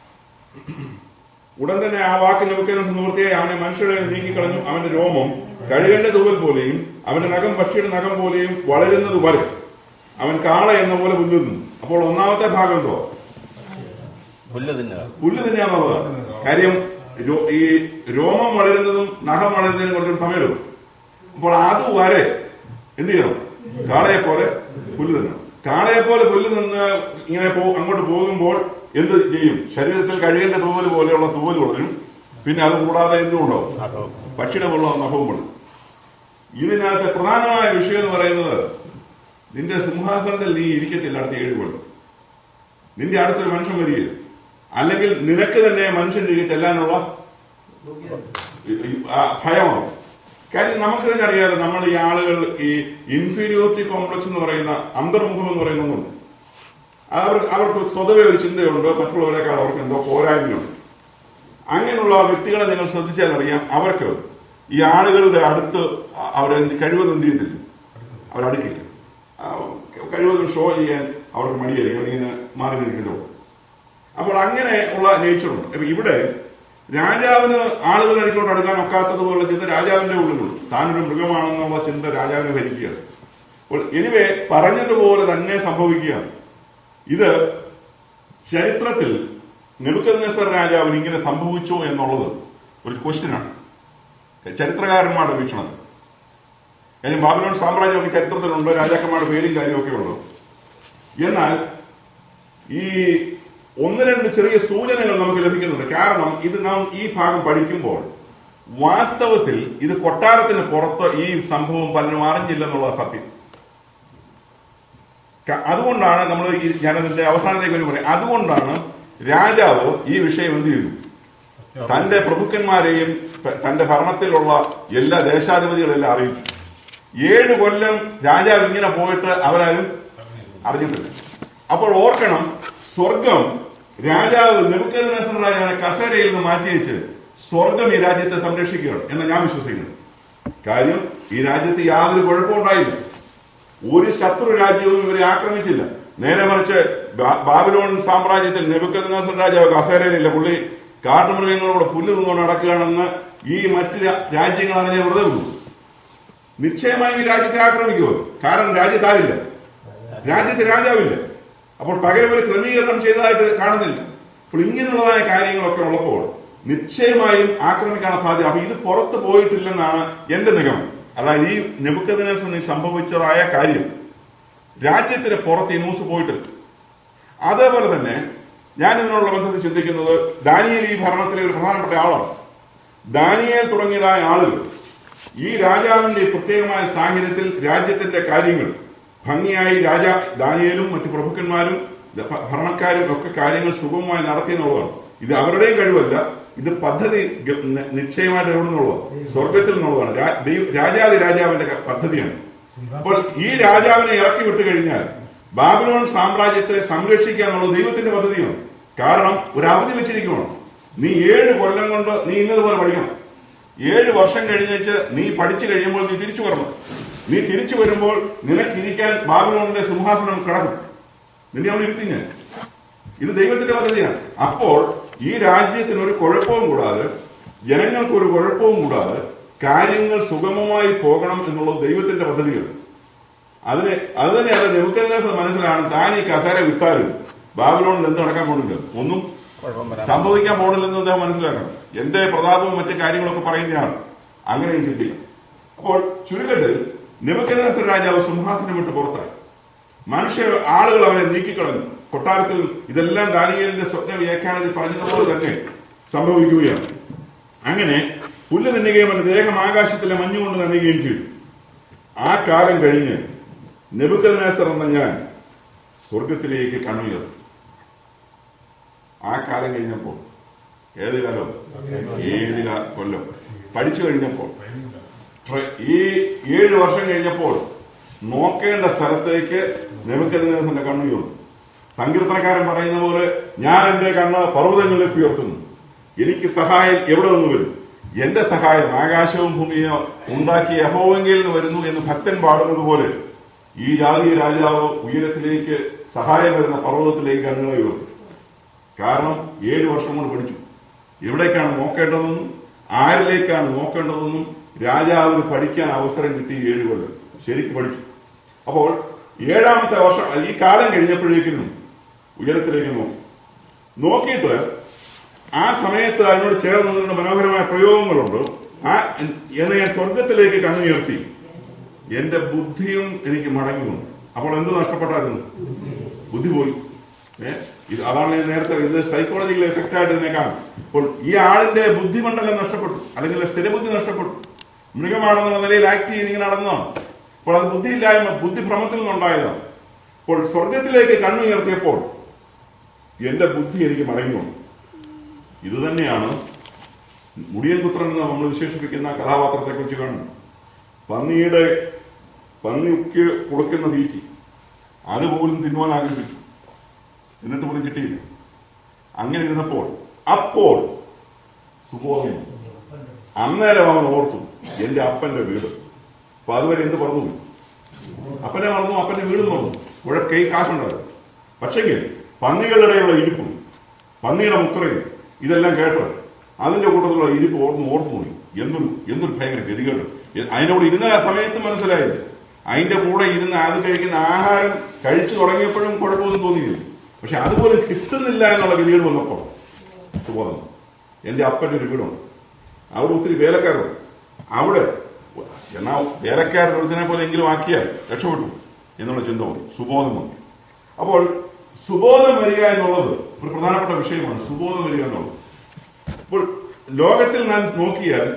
ഉടൻ തന്നെ ആ വാക്ക് നമുക്ക് നിവൃത്തിയായി അവനെ മനുഷ്യരെ നീക്കിക്കളഞ്ഞു അവന്റെ രോമം കഴുകന്റെ തൂവൽ പോലെയും അവന്റെ നഖം പക്ഷിയുടെ നഖം പോലെയും വളരുന്നത് വരെ അവൻ കാള എന്ന പോലെ പുല്ലുന്നു അപ്പോൾ ഒന്നാമത്തെ ഭാഗം എന്തോ പുല്ല് തിന്നുക പുല്ല് തന്നെയാന്നുള്ളതാണ് കാര്യം രോ- ഈ രോമം വളരുന്നതും നഖം വളരുന്നതിനും കുറച്ചൊരു സമയമെടുക്കും അപ്പോൾ അതുവരെ എന്ത് ചെയ്യണം കാളയെ പോലെ പുല്ല് തിന്നണം കാളയെ പോലെ പുല്ല് നിന്ന് ഇങ്ങനെ പോ അങ്ങോട്ട് പോകുമ്പോൾ എന്ത് ചെയ്യും ശരീരത്തിൽ കഴിയേണ്ട തൂവൽ പോലെയുള്ള തൂവൽ വളരും പിന്നെ അത് കൂടാതെ എന്തും ഉണ്ടാവും നഖവും. പക്ഷിയുടെ വെള്ളം നഖവും വളരും ഇതിനകത്ത് പ്രധാനമായ വിഷയം എന്ന് പറയുന്നത് നിന്റെ സിംഹാസനത്തിൽ നീ ഇരിക്കത്തില്ല അടുത്ത ഏഴ് കൊല്ലം നിന്റെ അടുത്തൊരു മനുഷ്യൻ വരികയില്ല അല്ലെങ്കിൽ നിനക്ക് തന്നെ മനുഷ്യന്റെ ഇടയിൽ ചെല്ലാനുള്ള ഈ- ഈ- ആ ഭയമാണ് കാര്യം നമുക്ക് തന്നെ അറിയാലോ നമ്മൾ ഈ ആളുകൾ ഈ ഇൻഫീരിയോറിറ്റി കോംപ്ലക്സ് എന്ന് പറയുന്ന അന്തർമുഖം എന്ന് പറയുന്ന ഒന്നുണ്ട് അവർ അവർക്ക് സ്വതവേ ഒരു ചിന്തയുണ്ട് മറ്റുള്ളവരെക്കാൾ അവർക്ക് എന്തോ പോരായ്മയുണ്ട് അങ്ങനെയുള്ള വ്യക്തികളെ നിങ്ങൾ ശ്രദ്ധിച്ചാൽ അറിയാം അവർക്ക് ഈ ആളുകളുടെ അടുത്ത് അവർ കഴിവതും എന്ത് ചെയ്യത്തില്ല അവരടുക്കില്ല ആ, കഴിവതും ഷോ ചെയ്യാൻ അവർക്ക് മടിയായിരിക്കും അവരിങ്ങനെ മാറി നിൽക്കുന്നതോ അപ്പോൾ അങ്ങനെ ഉള്ള നേച്ചറുണ്ട് അപ്പൊ ഇവിടെ രാജാവിന് ആളുകളുടെ അടുക്കലോട്ട് അടുക്കാൻ ഒക്കാത്തതുപോലുള്ള ചിന്ത രാജാവിന്റെ ഉള്ളിലുള്ളൂ താനൊരു മൃഗമാണെന്നുള്ള ചിന്ത രാജാവിനെ ഭരിക്കുകയാണ് അപ്പോൾ എനിവേ പറഞ്ഞതുപോലെ തന്നെ സംഭവിക്കുകയാണ് ഇത് ചരിത്രത്തിൽ നെബുക്കദ്നേസർ രാജാവിന് ഇങ്ങനെ സംഭവിച്ചോ എന്നുള്ളത് ഒരു ക്വസ്റ്റ്യനാണ് ചരിത്രകാരന്മാരുടെ വീക്ഷണത്തിൽ കാര്യം ബാബിലോൺ സാമ്രാജ്യമൊക്കെ ചരിത്രത്തിലുണ്ട് രാജാക്കന്മാരുടെ പേരും കാര്യമൊക്കെ ഉണ്ട് എന്നാൽ ഈ ഒന്ന് രണ്ട് ചെറിയ സൂചനകൾ നമുക്ക് ലഭിക്കുന്നുണ്ട് കാരണം ഇത് നാം ഈ ഭാഗം പഠിക്കുമ്പോൾ വാസ്തവത്തിൽ ഇത് കൊട്ടാരത്തിന് പുറത്ത് ഈ സംഭവം പലരും അറിഞ്ഞില്ലെന്നുള്ള സത്യം ക- അതുകൊണ്ടാണ് നമ്മൾ ഈ ഞാനതിന്റെ അവസാനത്തേക്ക് ഒരു പറയാം അതുകൊണ്ടാണ് രാജാവ് ഈ വിഷയം എന്ത് ചെയ്തു തന്റെ പ്രഭുക്കന്മാരെയും ത- തന്റെ ഭരണത്തിലുള്ള എല്ലാ ദേശാധിപതികളെല്ലാം അറിയിച്ചു ഏഴ് കൊല്ലം രാജാവ് ഇങ്ങനെ പോയിട്ട് അവരാരും അറിഞ്ഞിട്ടില്ല അപ്പോൾ ഓർക്കണം സ്വർഗം രാജാവ് നെബുക്കദ്നേസറായ കസേരയിൽ നിന്ന് മാറ്റി വെച്ച് സ്വർഗം ഈ രാജ്യത്തെ സംരക്ഷിക്കുകയാണ് എന്ന് ഞാൻ വിശ്വസിക്കുന്നു കാര്യം ഈ രാജ്യത്ത് യാതൊരു കുഴപ്പമുണ്ടായില്ല ഒരു ശത്രു രാജ്യവും ഇവരെ ആക്രമിച്ചില്ല നേരെ മറിച്ച് ബാ- ബാബിലോൺ സാമ്രാജ്യത്തിൽ നെബുക്കദ്നേസർ രാജാവ് കസേരയിലില്ല പുള്ളി കാട്ടുമൃഗങ്ങളോട് പുല്ല് തിന്നുകൊണ്ട് നടക്കുകയാണെന്ന് ഈ മറ്റ് രാ- രാജ്യങ്ങൾ അറിഞ്ഞ വെറുതെ വിടും നിശ്ചയമായും ഈ രാജ്യത്തെ ആക്രമിക്കുമോ കാരണം രാജ്യത്താരില്ല രാജ്യത്ത് രാജാവില്ല അപ്പോൾ പകരം ഒരു ക്രമീകരണം ചെയ്തതായിട്ട് കാണുന്നില്ല അപ്പോൾ ഇങ്ങനെയുള്ളതായ കാര്യങ്ങളൊക്കെ ഉള്ളപ്പോൾ നിശ്ചയമായും ആക്രമിക്കാനുള്ള സാധ്യത അപ്പൊ ഇത് പുറത്ത് പോയിട്ടില്ലെന്നാണ് എന്റെ നിഗമനം അതായത് ഈ നെബുക്കദിനെ സംഭവിച്ചതായ കാര്യം രാജ്യത്തിന് പുറത്ത് ഈ ന്യൂസ് പോയിട്ടില്ല അതേപോലെ തന്നെ ഞാൻ ഇതിനുള്ള ബന്ധത്തിൽ ചിന്തിക്കുന്നത് ദാനിയേൽ ഈ ഭരണത്തിലെ ഒരു പ്രധാനപ്പെട്ട ആളാണ് ദാനിയേൽ തുടങ്ങിയതായ ആളുകൾ ഈ രാജാവിന്റെ ഈ പ്രത്യേകമായ സാഹചര്യത്തിൽ രാജ്യത്തിന്റെ കാര്യങ്ങൾ ഭംഗിയായി രാജ ദാനിയേലും മറ്റു പ്രഭുക്കന്മാരും ഭ- ഭരണക്കാരും ഒക്കെ കാര്യങ്ങൾ സുഗമമായി നടത്തിയെന്നുള്ളതാണ് ഇത് അവരുടെയും കഴിവല്ല ഇത് പദ്ധതി ഗ- നി- നിശ്ചയമായിട്ട് എവിടെ നിന്നുള്ളതാണ് സ്വർഗത്തിൽ നിന്നുള്ളതാണ് രാ- ദൈവ- രാജാതി രാജാവിന്റെ ക- പദ്ധതിയാണ് അപ്പോൾ ഈ രാജാവിനെ ഇറക്കി വിട്ടു കഴിഞ്ഞാൽ ബാബിലോൺ സാമ്രാജ്യത്തെ സംരക്ഷിക്കുക എന്നുള്ളത് ദൈവത്തിന്റെ പദ്ധതിയാണ് കാരണം ഒരു അവധി വെച്ചിരിക്കുകയാണ് നീ ഏഴ് കൊല്ലം കൊണ്ട് നീ ഇന്നതുപോലെ പഠിക്കണം ഏഴ് വർഷം കഴിഞ്ഞേച്ച് നീ പഠിച്ചു കഴിയുമ്പോൾ നീ തിരിച്ചു വരണം നീ തിരിച്ചു വരുമ്പോൾ നിനക്കിരിക്കാൻ ബാബിലോണിന്റെ സിംഹാസനം കിടക്കും നിന്നെ അവിടെ ഇരുത്തി ഞാൻ ഇത് ദൈവത്തിന്റെ പദ്ധതിയാണ് അപ്പോൾ ഈ രാജ്യത്തിന് ഒരു കുഴപ്പവും കൂടാതെ ജനങ്ങൾക്ക് ഒരു കുഴപ്പവും കൂടാതെ കാര്യങ്ങൾ സുഗമമായി പോകണം എന്നുള്ളത് ദൈവത്തിന്റെ പദ്ധതിയാണ് അതിന് അത് തന്നെയാണ് നെബുക്കദ്നേസർ മനസ്സിലാണ് താൻ ഈ കസേര വിട്ടാലും ബാബിലോണിൽ എന്ത് നടക്കാൻ പോണില്ല ഒന്നും കുഴപ്പം വരാൻ സംഭവിക്കാൻ പോണില്ലെന്ന് അദ്ദേഹം മനസ്സിലാക്കണം എന്റെ പ്രതാപവും മറ്റു കാര്യങ്ങളൊക്കെ പറയുന്നതാണ് അങ്ങനെയും ചിന്തിക്കാം അപ്പോൾ ചുരുക്കത്തിൽ നെബുക്കദ്നേസർ രാജാവ് സിംഹാസനം വിട്ട് പുറത്തായി മനുഷ്യ ആളുകൾ അവരെ നീക്കിക്കളഞ്ഞു കൊട്ടാരത്തിൽ ഇതെല്ലാം ദാനിയേലിന്റെ സ്വപ്ന വ്യാഖ്യാനത്തിൽ പറഞ്ഞതുപോലെ തന്നെ സംഭവിക്കുകയാണ് അങ്ങനെ പുല്ല് തിന്നുകയും അവന്റെ ദേഹം ആകാശത്തിലെ മഞ്ഞുകൊണ്ട് നനയുകയും ചെയ്തു ആ കാലം കഴിഞ്ഞ് നെബുക്കദ്നേസർ എന്ന ഞാൻ സ്വർഗത്തിലേക്ക് കണ്ണുയർത്തി ആ കാലം കഴിഞ്ഞപ്പോൾ ഏത് കാലം ഏഴ് കാ- കൊല്ലം പഠിച്ചു കഴിഞ്ഞപ്പോൾ ട്ര- ഈ ഏഴ് വർഷം കഴിഞ്ഞപ്പോൾ നോക്കേണ്ട സ്ഥലത്തേക്ക് നെബുക്കദ്നേസറിന്റെ കണ്ണുയർന്നു സങ്കീർത്തനക്കാരൻ പറയുന്ന പോലെ ഞാൻ എന്റെ കണ്ണ് പർവ്വതങ്ങളിലേക്ക് ഉയർത്തുന്നു എനിക്ക് സഹായം എവിടെ നിന്ന് വരും എന്റെ സഹായം ആകാശവും ഭൂമിയോ ഉണ്ടാക്കിയ യഹോവെങ്കിൽ നിന്ന് വരുന്നു എന്ന് ഭക്തൻ പാടുന്നത് പോലെ ഈ ജാതീയ രാജാവ് ഉയരത്തിലേക്ക് സഹായം വരുന്ന പർവ്വതത്തിലേക്ക് കണ്ണുകളെ ഉയർത്തി കാരണം ഏഴ് വർഷം കൊണ്ട് പഠിച്ചു എവിടേക്കാണ് നോക്കേണ്ടതെന്നും ആരിലേക്കാണ് നോക്കേണ്ടതെന്നും രാജാവിന് പഠിക്കാൻ അവസരം കിട്ടി ഏഴ് കൊല്ലം ശരിക്കും പഠിച്ചു അപ്പോൾ ഏഴാമത്തെ വർഷം ഈ കാലം കഴിഞ്ഞപ്പോഴേക്കും ഉയരത്തിലേക്ക് നോക്കി നോക്കിയിട്ട് ആ സമയത്ത് അതിനോട് ചേർന്ന് നിന്ന മനോഹരമായ പ്രയോഗങ്ങളുണ്ട് ആ എന്നെ ഞാൻ സ്വർഗത്തിലേക്ക് കണ്ണുയർത്തി എന്റെ ബുദ്ധിയും എനിക്ക് മടങ്ങി വന്നു അപ്പോൾ എന്ത് നഷ്ടപ്പെട്ടായിരുന്നു ബുദ്ധി പോയി ഏ ഇത് അതാണ് ഞാൻ നേരത്തെ ഇത് സൈക്കോളജിക്കൽ എഫക്റ്റ് ആയിട്ട് ഇതിനെ കാണും അപ്പോൾ ഈ ആളിന്റെ ബുദ്ധിമണ്ഡലം നഷ്ടപ്പെട്ടു അല്ലെങ്കിൽ സ്ഥിരബുദ്ധി നഷ്ടപ്പെട്ടു മൃഗമാണെന്നുള്ള നിലയിൽ ആക്ട് ചെയ്ത് ഇങ്ങനെ നടന്നതാണ് അപ്പോൾ അത് ബുദ്ധിയില്ലായ്മ ബുദ്ധിഭ്രമത്തിൽ നിന്നുണ്ടായതാണ് അപ്പോൾ സ്വർഗത്തിലേക്ക് കണ്ണുയർത്തിയപ്പോൾ എന്റെ ബുദ്ധി എനിക്ക് മടങ്ങി വന്നു ഇത് തന്നെയാണ് മുടിയൻ പുത്രൻ എന്ന് നമ്മൾ വിശേഷിപ്പിക്കുന്ന കഥാപാത്രത്തെ കുറിച്ച് കാണുന്നു പന്നിയുടെ പന്നിക്ക് കൊടുക്കുന്ന തീറ്റി അതുപോലും തിന്നുവാൻ ആഗ്രഹിച്ചു എന്നിട്ട് പോലും കിട്ടിയില്ല അങ്ങനെ ഇരുന്നപ്പോൾ അപ്പോൾ സുബോധം വന്നു. അന്നേരം അവൻ ഓർത്തു എന്റെ അപ്പന്റെ വീട് അപ്പൊ അതുവരെ എന്ത് പറഞ്ഞു അപ്പനെ മറന്നു അപ്പന്റെ വീടും മറന്നു കുഴ കൈ കാശുണ്ടായിരുന്നു പക്ഷെങ്കിൽ പന്നികളുടെയുള്ള ഇരിപ്പും പന്നിയുടെ മുത്രയും ഇതെല്ലാം കേട്ട് അതിന്റെ കൂട്ടത്തിലുള്ള ഇരിപ്പ് ഓർന്ന് ഓർത്തു പോയി എന്തൊരു എന്തൊരു ഭയങ്കര ഗതികേട് എ- അതിനോട് ഇരുന്ന ആ സമയത്ത് മനസ്സിലായില്ല അതിന്റെ കൂടെ ഇരുന്ന് അത് കഴിക്കുന്ന ആഹാരം കഴിച്ചു തുടങ്ങിയപ്പോഴും കുഴപ്പമൊന്നും തോന്നിയില്ല പക്ഷെ അതുപോലും കിട്ടുന്നില്ല എന്നുള്ള ഗതികേട് വന്നപ്പോൾ സുബോധം എന്റെ അപ്പന്റെ ഒരു വീടുണ്ട് അവിടെ ഒത്തിരി വേലക്കാരുണ്ട് അവിടെ എന്നാ വേലക്കാരൻ ഒരുത്തിനെ പോലെ എങ്കിലും ആക്കിയാൽ രക്ഷപ്പെട്ടു എന്നുള്ള ചിന്ത വന്നു സുബോധം വന്നു അപ്പോൾ സുബോധം വരിക എന്നുള്ളത് ഒരു പ്രധാനപ്പെട്ട വിഷയമാണ് സുബോധം വരിക എന്നുള്ളത് അപ്പോൾ ലോകത്തിൽ നാം നോക്കിയാൽ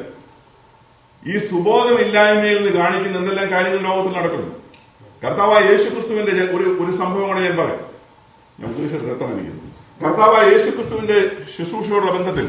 ഈ സുബോധമില്ലായ്മയിൽ നിന്ന് കാണിക്കുന്ന എന്തെല്ലാം കാര്യങ്ങൾ ലോകത്തിൽ നടക്കുന്നു കർത്താവായ യേശുക്രിസ്തുവിന്റെ ജ- ഒരു ഒരു സംഭവം കൂടെ ഞാൻ പറയാം ഞാൻ ഉദ്ദേശിച്ച രക്തം എനിക്കുന്നു കർത്താവായ യേശുക്രിസ്തുവിന്റെ ശുശ്രൂഷയോടുള്ള ബന്ധത്തിൽ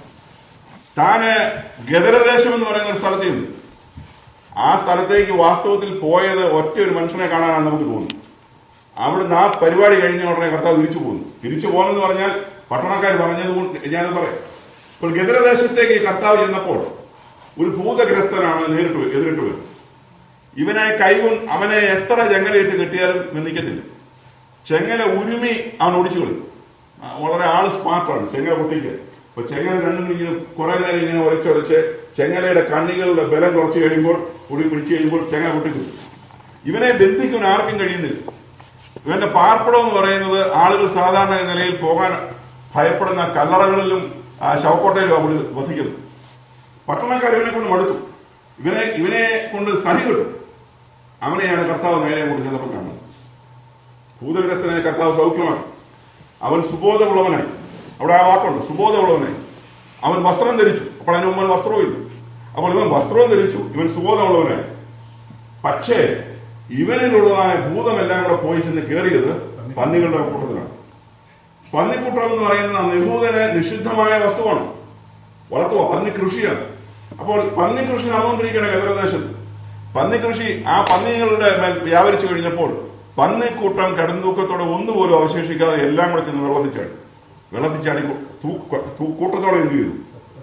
താന് ഗദരദേശം എന്ന് പറയുന്ന ഒരു സ്ഥലത്ത് ചെന്നു ആ സ്ഥലത്തേക്ക് വാസ്തവത്തിൽ പോയത് ഒറ്റ ഒരു മനുഷ്യനെ കാണാനാണ് നമുക്ക് തോന്നുന്നത് അവിടുന്ന് ആ പരിപാടി കഴിഞ്ഞ ഉടനെ കർത്താവ് തിരിച്ചു പോകുന്നു തിരിച്ചു പോകുന്നെന്ന് പറഞ്ഞാൽ പട്ടണക്കാർ പറഞ്ഞത് കൊണ്ട് ഞാനത് പറയാം ഇപ്പോൾ ഗദരദേശത്തേക്ക് ഈ കർത്താവ് ചെന്നപ്പോൾ ഒരു ഭൂതഗ്രസ്തനാണ് നേരിട്ട് വ- എതിരിട്ട് വരും ഇവനെ കൈകൊ അവനെ എത്ര ചെങ്ങലയിട്ട് കെട്ടിയാലും നിന്നിക്കത്തില്ല ചെങ്ങല ഉരുമി അവൻ ഒടിച്ചു കളയും ആ, വളരെ ആള് സ്മാർട്ടാണ് ചെങ്ങല പൊട്ടിക്കുക അപ്പൊ ചെങ്ങല രണ്ടും ഇങ്ങനെ കുറെ നേരം ഇങ്ങനെ ഉരച്ചുരച്ച് ചെങ്ങലയുടെ കണ്ണികളുടെ ബലം കുറച്ച് കഴിയുമ്പോൾ ഉടി പിടിച്ചു കഴിയുമ്പോൾ ചെങ്ങല പൊട്ടിക്കും ഇവനെ ബന്ധിക്കാൻ ആർക്കും കഴിയുന്നില്ല ഇവന്റെ പാർപ്പിടം എന്ന് പറയുന്നത് ആളുകൾ സാധാരണ നിലയിൽ പോകാൻ ഭയപ്പെടുന്ന കല്ലറകളിലും ആ, ശവക്കോട്ടയിലും അവിടെ വസിക്കുന്നു പട്ടണക്കാർ ഇവനെ കൊണ്ട് മടുത്തു ഇവനെ ഇവനെ കൊണ്ട് സഹി കിട്ടും അവനെയാണ് കർത്താവ് നേരെ കൊണ്ട് ചെന്നപ്പോൾ കാണുന്നത് ഭൂതഗ്രസ്തനെ കർത്താവ് സൗഖ്യമാണ് അവൻ സുബോധമുള്ളവനായി അവിടെ ആ വാക്കുണ്ട് സുബോധമുള്ളവനായി അവൻ വസ്ത്രം ധരിച്ചു അപ്പോൾ അതിന് മുമ്പ് അവന് വസ്ത്രവും ഇല്ല അപ്പോൾ ഇവൻ വസ്ത്രവും ധരിച്ചു ഇവൻ സുബോധമുള്ളവനായി പക്ഷേ ഇവനിലുള്ളതായ ഭൂതമെല്ലാം കൂടെ പോയി ചെന്ന് കയറിയത് പന്നികളുടെ കൂട്ടത്തിലാണ് പന്നിക്കൂട്ടം എന്ന് പറയുന്നത് നിഹൂതന് നിഷിദ്ധമായ വസ്തുവാണ് വളർത്തുക പന്നി കൃഷിയാണ് അപ്പോൾ പന്നി കൃഷി നടന്നുകൊണ്ടിരിക്കുകയാണ് ഗദരദേശത്ത് പന്നി കൃഷി ആ പന്നികളുടെ മേൽ വ്യാപരിച്ചു കഴിഞ്ഞപ്പോൾ പന്നിക്കൂട്ടം കടന്തൂക്കത്തോടെ ഒന്നുപോലും അവശേഷിക്കാതെ എല്ലാം കൂടെ ചെന്ന് വെള്ളത്തിൽ ചാടി വെള്ളത്തിൽ ചാടി തൂ- തൂ- കൂട്ടത്തോടെ എന്ത് ചെയ്തു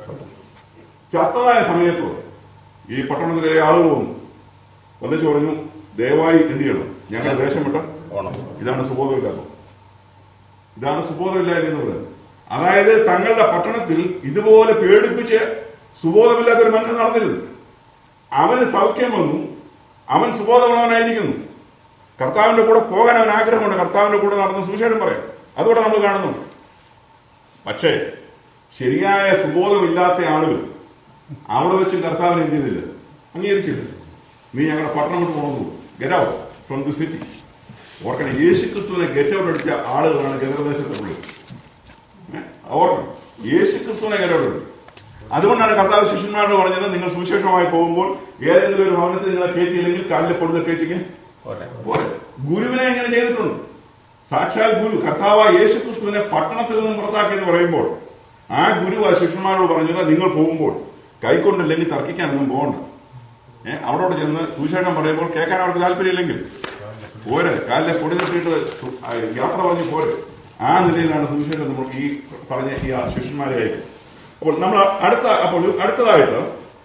ചത്തതായ സമയത്ത് ഈ പട്ടണത്തിലെ ആളുകൾ വന്നു വന്നിച്ച് പറഞ്ഞു ദയവായി എന്ത് ചെയ്യണം ഞങ്ങളുടെ ദേശം വിട്ട ഓണം ഇതാണ് സുബോധമില്ലാത്തത് ഇതാണ് സുബോധമില്ലായ്മ എന്ന് പറയുന്നത് അതായത് തങ്ങളുടെ പട്ടണത്തിൽ ഇതുപോലെ പേടിപ്പിച്ച് സുബോധമില്ലാത്ത ഒരു മനുഷ്യൻ നടന്നിരുന്നു അവന് സൗഖ്യം വന്നു അവൻ സുബോധമുള്ളവനായിരിക്കുന്നു കർത്താവിന്റെ കൂടെ പോകാൻ അവൻ ആഗ്രഹമുണ്ട് കർത്താവിന്റെ കൂടെ നടന്ന സുവിശേഷം പറയാം അതുകൂടെ നമ്മൾ കാണുന്നുണ്ട് പക്ഷേ ശരിയായ സുബോധമില്ലാത്ത ആളുകൾ അവിടെ വെച്ച് കർത്താവിനെ എന്ത് ചെയ്തില്ല അംഗീകരിച്ചില്ല നീ ഞങ്ങളുടെ പട്ടണം വിട്ട് പോകണമെന്ന് get out from the city ഓർക്കണം യേശു ക്രിസ്തുവിനെ ഗെറ്റ് ഔട്ട് അടിച്ച ആളുകളാണ് ജനപ്രദേശത്തെ പുള്ളി ഏഹ്? ഓർക്കണം യേശു ക്രിസ്തുവിനെ ഗെറ്റ് ഔട്ട് അടിച്ചു അതുകൊണ്ടാണ് കർത്താവ് ശിഷ്യന്മാരോട് പറഞ്ഞത് നിങ്ങൾ സുവിശേഷമായി പോകുമ്പോൾ ഏതെങ്കിലും ഒരു ഭവനത്തിൽ നിങ്ങളെ കയറ്റിയില്ലെങ്കിൽ കാലിൽ പൊടുന്ന കയറ്റിക്ക് പോലെ പോരെ ഗുരുവിനെ എങ്ങനെ ചെയ്തിട്ടുണ്ട് സാക്ഷാൽ ഗുരു കർത്താവ് യേശു ക്രിസ്തുവിനെ പട്ടണത്തിൽ നിന്നും പുറത്താക്കിയെന്ന് പറയുമ്പോൾ ആ ഗുരു ആ ശിഷ്യന്മാരോട് പറഞ്ഞത് നിങ്ങൾ പോകുമ്പോൾ കൈക്കൊണ്ടില്ലെങ്കിൽ തർക്കിക്കാനൊന്നും പോകണ്ട ഏഹ് അവിടെ ചെന്ന് സുവിശേഷം പറയുമ്പോൾ കേൾക്കാൻ അവർക്ക് താല്പര്യമില്ലെങ്കിൽ പോരെ കാലിലെ പൊടി തട്ടിയിട്ട് സു- ആ യാത്ര പറഞ്ഞ് പോരെ ആ നിലയിലാണ് സുവിശേഷം നമ്മൾ ഈ പറഞ്ഞ ഈ ആ ശിഷ്യന്മാരെ അയക്കും അപ്പോൾ നമ്മൾ അടുത്ത അപ്പോൾ അടുത്തതായിട്ട്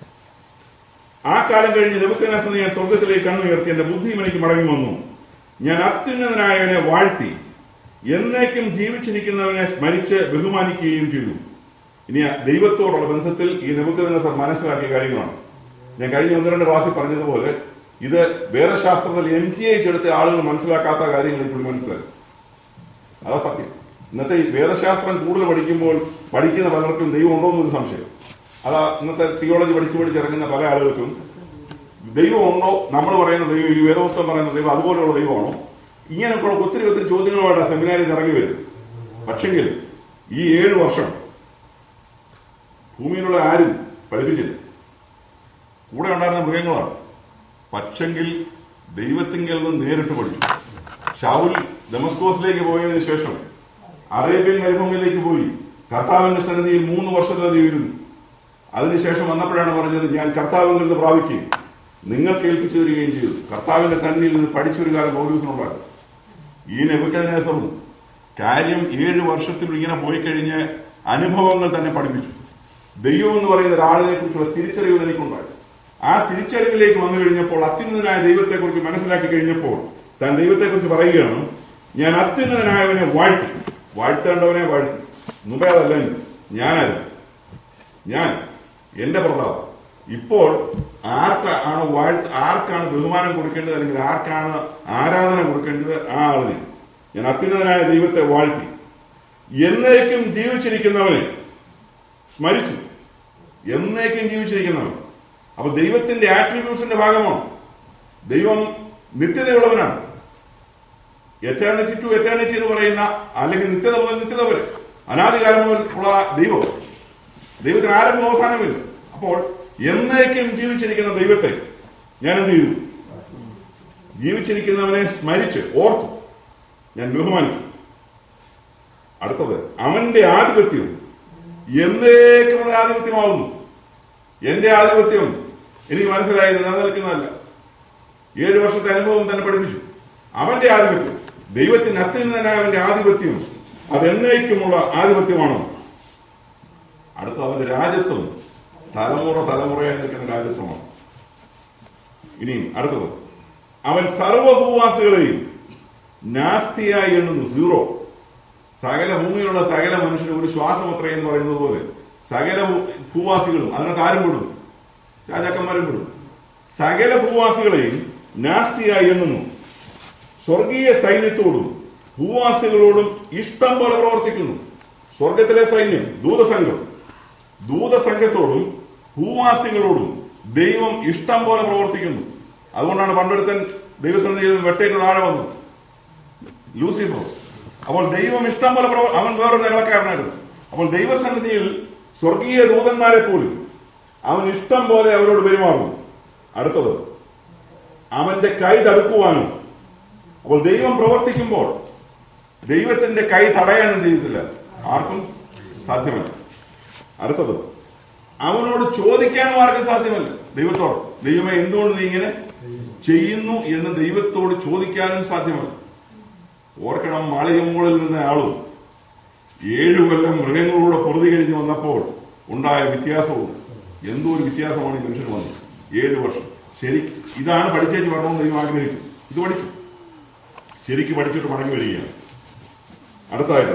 ആ കാലം കഴിഞ്ഞ് നെബുക്കനേസർ ഞാൻ സ്വർഗത്തിലേക്ക് കണ്ണുയർത്തി എന്റെ ബുദ്ധിയും എനിക്ക് മടങ്ങി വന്നു ഞാൻ അത്യുന്നതനായവനെ വാഴ്ത്തി എന്നേക്കും ജീവിച്ചിരിക്കുന്നവനെ സ്മരിച്ച് ബഹുമാനിക്കുകയും ചെയ്തു ഇനി ആ ദൈവത്തോടുള്ള ബന്ധത്തിൽ ഈ നെബുക്കനേസർ മനസ്സിലാക്കിയ കാര്യങ്ങളാണ് ഞാൻ കഴിഞ്ഞ ഒന്ന് രണ്ട് ക്ലാസ്സിൽ പറഞ്ഞതുപോലെ ഇത് വേദശാസ്ത്രത്തിൽ എം ടി എച്ച് എടുത്ത ആളുകൾ മനസ്സിലാക്കാത്ത കാര്യങ്ങൾ ഇപ്പോൾ മനസ്സിലാക്കും അതാ സത്യം ഇന്നത്തെ ഈ വേദശാസ്ത്രം കൂടുതൽ പഠിക്കുമ്പോൾ പഠിക്കുന്ന പലർക്കും ദൈവം ഉണ്ടോ എന്നൊരു സംശയം അതാ ഇന്നത്തെ തിയോളജി പഠിച്ചു പഠിച്ചിറങ്ങുന്ന പല ആളുകൾക്കും ദൈവം ഉണ്ടോ നമ്മൾ പറയുന്ന ദൈവം ഈ വേദപുസ്തകം പറയുന്ന ദൈവം അതുപോലെയുള്ള ദൈവമാണോ ഇങ്ങനെയൊക്കെയുള്ള ഒത്തിരി ഒത്തിരി ചോദ്യങ്ങളുമായിട്ട് ആ സെമിനാരിൽ ഇറങ്ങി വരും പക്ഷെങ്കിൽ ഈ ഏഴ് വർഷം ഭൂമിയിലുള്ള ആരും പഠിപ്പിച്ചില്ല കൂടെ ഉണ്ടായിരുന്ന മൃഗങ്ങളാണ് പക്ഷെങ്കിൽ ദൈവത്തിങ്കിൽ നിന്ന് നേരിട്ട് പഠിച്ചു ഷാവുൽ ഡെമസ്കോസിലേക്ക് പോയതിനു ശേഷം അറേബ്യൻ മരുഭൂമിയിലേക്ക് പോയി കർത്താവിന്റെ സന്നിധിയിൽ മൂന്ന് വർഷത്തിലധികം ഇരുന്നു അതിനുശേഷം വന്നപ്പോഴാണ് പറഞ്ഞത് ഞാൻ കർത്താവിൽ നിന്ന് പ്രാപിക്കുകയും നിങ്ങൾക്ക് ഏൽപ്പിച്ചു തരികയും ചെയ്തു കർത്താവിന്റെ സന്നിധിയിൽ നിന്ന് പഠിച്ചൊരു കാലം പൗരൂസിനുണ്ടാകും ഈ നെബുക്കതിനേസറും കാര്യം ഏഴ് വർഷത്തിൽ ഇങ്ങനെ പോയി കഴിഞ്ഞ് അനുഭവങ്ങൾ തന്നെ പഠിപ്പിച്ചു ദൈവം എന്ന് പറയുന്ന ഒരാളിനെ കുറിച്ചുള്ള തിരിച്ചറിവ് എനിക്കുണ്ടായി ആ തിരിച്ചറിവിലേക്ക് വന്നു കഴിഞ്ഞപ്പോൾ അത്യുന്നതനായ ദൈവത്തെക്കുറിച്ച് മനസ്സിലാക്കി കഴിഞ്ഞപ്പോൾ താൻ ദൈവത്തെക്കുറിച്ച് പറയുകയാണ് ഞാൻ അത്യുന്നതനായവനെ വാഴ്ത്തി വാഴ്ത്തേണ്ടവനെ വാഴ്ത്തി മുമ്പേ അതല്ല ഞാനായിരുന്നു ഞാൻ എന്റെ പ്രതാപം ഇപ്പോൾ ആർക്ക് ആണ് വാഴ്ത്ത ആർക്കാണ് ബഹുമാനം കൊടുക്കേണ്ടത് അല്ലെങ്കിൽ ആർക്കാണ് ആരാധന കൊടുക്കേണ്ടത് ആ ആളിനെ ഞാൻ അത്യുന്നതനായ ദൈവത്തെ വാഴ്ത്തി എന്നേക്കും ജീവിച്ചിരിക്കുന്നവനെ സ്മരിച്ചു എന്നേക്കും ജീവിച്ചിരിക്കുന്നവൻ അപ്പൊ ദൈവത്തിന്റെ ആട്രിബ്യൂട്ട്സിന്റെ ഭാഗമാണ് ദൈവം നിത്യതയുള്ളവനാണ് എറ്റേണിറ്റി ടു എറ്റേണിറ്റി എന്ന് പറയുന്ന അല്ലെങ്കിൽ നിത്യത മുതൽ നിത്യത വരെ അനാദികാലം മുതൽ ഉള്ള ദൈവം ദൈവത്തിന് ആരംഭം അവസാനമില്ല അപ്പോൾ എന്നേക്കും ജീവിച്ചിരിക്കുന്ന ദൈവത്തെ ഞാൻ എന്ത് ചെയ്തു ജീവിച്ചിരിക്കുന്നവനെ സ്മരിച്ച് ഓർത്തു ഞാൻ ബഹുമാനിച്ചു അടുത്തത് അവന്റെ ആധിപത്യം എന്നേക്കുമുള്ള ആധിപത്യമാവുന്നു എന്റെ ആധിപത്യം എനിക്ക് മനസ്സിലായത് നിലനിൽക്കുന്നതല്ല ഏഴ് വർഷത്തെ അനുഭവം തന്നെ പഠിപ്പിച്ചു അവന്റെ ആധിപത്യം ദൈവത്തിന് അത്യുന്നതനായ അവന്റെ ആധിപത്യം അത് എന്നേക്കുമുള്ള ആധിപത്യമാണ് അടുത്ത അവന്റെ രാജ്യത്വം തലമുറ തലമുറയായി നിൽക്കുന്ന രാജ്യത്വമാണ് ഇനിയും അടുത്തത് അവൻ സർവഭൂവാസികളെയും നാസ്തിയായി എണ്ണുന്നു സീറോ സകല ഭൂമിയിലുള്ള സകല മനുഷ്യരും ഒരു ശ്വാസം അത്ര എന്ന് പറയുന്നത് പോലെ സകല ഭൂ- ഭൂവാസികളും അതിനകത്ത് ആരും പെടും രാജാക്കന്മാരും പെടും സകല ഭൂവാസികളെയും നാസ്തിയായി എണ്ണുന്നു സ്വർഗീയ സൈന്യത്തോടും ഭൂവാസികളോടും ഇഷ്ടം പോലെ പ്രവർത്തിക്കുന്നു സ്വർഗത്തിലെ സൈന്യം ദൂതസംഘം ദൂതസംഘത്തോടും ഭൂവാസികളോടും ദൈവം ഇഷ്ടം പോലെ പ്രവർത്തിക്കുന്നു അതുകൊണ്ടാണ് പണ്ടൊരുത്തൻ ദൈവസന്നിധിയിൽ നിന്ന് വെട്ടേറ്റ് താഴെ വന്നത് ലൂസിഫർ അപ്പോൾ ദൈവം ഇഷ്ടം പോലെ പ്രവർ അവൻ വേറൊരു നിലക്കാരനായിരുന്നു അപ്പോൾ ദൈവസന്നിധിയിൽ സ്വർഗീയ ദൂതന്മാരെ പോലും അവൻ ഇഷ്ടം പോലെ അവരോട് പെരുമാറുന്നു അടുത്തത് അവന്റെ കൈ തടുക്കുവാനും അപ്പോൾ ദൈവം പ്രവർത്തിക്കുമ്പോൾ ദൈവത്തിന്റെ കൈ തടയാൻ എന്ത് ചെയ്തിട്ടില്ല ആർക്കും സാധ്യമല്ല അടുത്തത് അവനോട് ചോദിക്കാനും ആർക്കും സാധ്യമല്ല ദൈവത്തോട് ദൈവമേ എന്തുകൊണ്ട് നീ ഇങ്ങനെ ചെയ്യുന്നു എന്ന് ദൈവത്തോട് ചോദിക്കാനും സാധ്യമല്ല ഓർക്കണം മാളികമ്മൂളിൽ നിന്ന ആളും ഏഴു കൊല്ലം മൃഗങ്ങളോട് പൊറുതി കഴിഞ്ഞ് വന്നപ്പോൾ ഉണ്ടായ വ്യത്യാസവും എന്തോ ഒരു വ്യത്യാസമാണ് ഈ മനുഷ്യന് വന്നത് ഏഴു വർഷം ശരി ഇതാണ് പഠിച്ചേച്ച് വരണമെന്ന് ദൈവം ആഗ്രഹിച്ചു ഇത് പഠിച്ചു ശരിക്ക് പഠിച്ചിട്ട് മടങ്ങി വരികയാണ് അടുത്തതായിട്ട്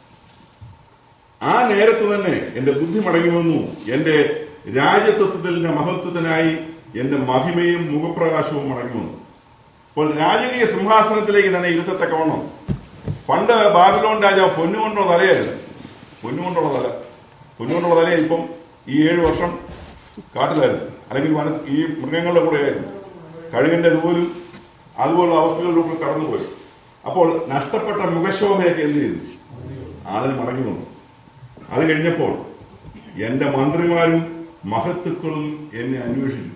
ആ നേരത്ത് തന്നെ എന്റെ ബുദ്ധി മടങ്ങി വന്നു എന്റെ രാജ്യത്വത്തിന്റെ മഹത്വത്തിനായി എന്റെ മഹിമയും മുഖപ്രകാശവും മടങ്ങി വന്നു അപ്പോൾ രാജകീയ സിംഹാസനത്തിലേക്ക് തന്നെ ഇരുത്തത്തക്കവണ്ണം പണ്ട് ബാബിലോൺ രാജാവ് പൊന്നുകൊണ്ടുള്ള തലയായിരുന്നു പൊന്നുകൊണ്ടുള്ള തല പൊന്നുകൊണ്ടുള്ള തല ഇപ്പം ഈ ഏഴ് വർഷം കാട്ടിലായിരുന്നു അല്ലെങ്കിൽ വന ഈ മൃഗങ്ങളുടെ കൂടെയായിരുന്നു കഴുകിന്റെ ഇതുപോലും അതുപോലുള്ള അവസ്ഥകളിലൂടെ കടന്നുപോയി അപ്പോൾ നഷ്ടപ്പെട്ട മുഖശോഭയൊക്കെ എന്ത് ചെയ്തു ആളിന് മടങ്ങി വന്നു അത് കഴിഞ്ഞപ്പോൾ എന്റെ മന്ത്രിമാരും മഹത്തുക്കളും എന്നെ അന്വേഷിച്ചു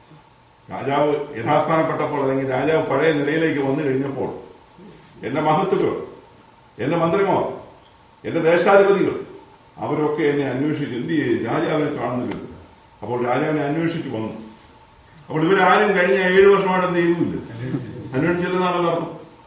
രാജാവ് യഥാസ്ഥാനപ്പെട്ടപ്പോൾ അല്ലെങ്കിൽ രാജാവ് പഴയ നിലയിലേക്ക് വന്നു കഴിഞ്ഞപ്പോൾ എന്റെ മഹത്തുക്കൾ എന്റെ മന്ത്രിമാർ എന്റെ ദേശാധിപതികൾ അവരൊക്കെ എന്നെ അന്വേഷിച്ചു എന്ത് ചെയ്യും രാജാവിനെ കാണുന്നില്ല അപ്പോൾ രാജാവിനെ അന്വേഷിച്ചു വന്നു അപ്പോൾ ഇവരാരും കഴിഞ്ഞ ഏഴു വർഷമായിട്ട് എന്ത് ചെയ്തുമില്ല അന്വേഷിച്ചില്ലെന്നാണല്ലോ അർത്ഥം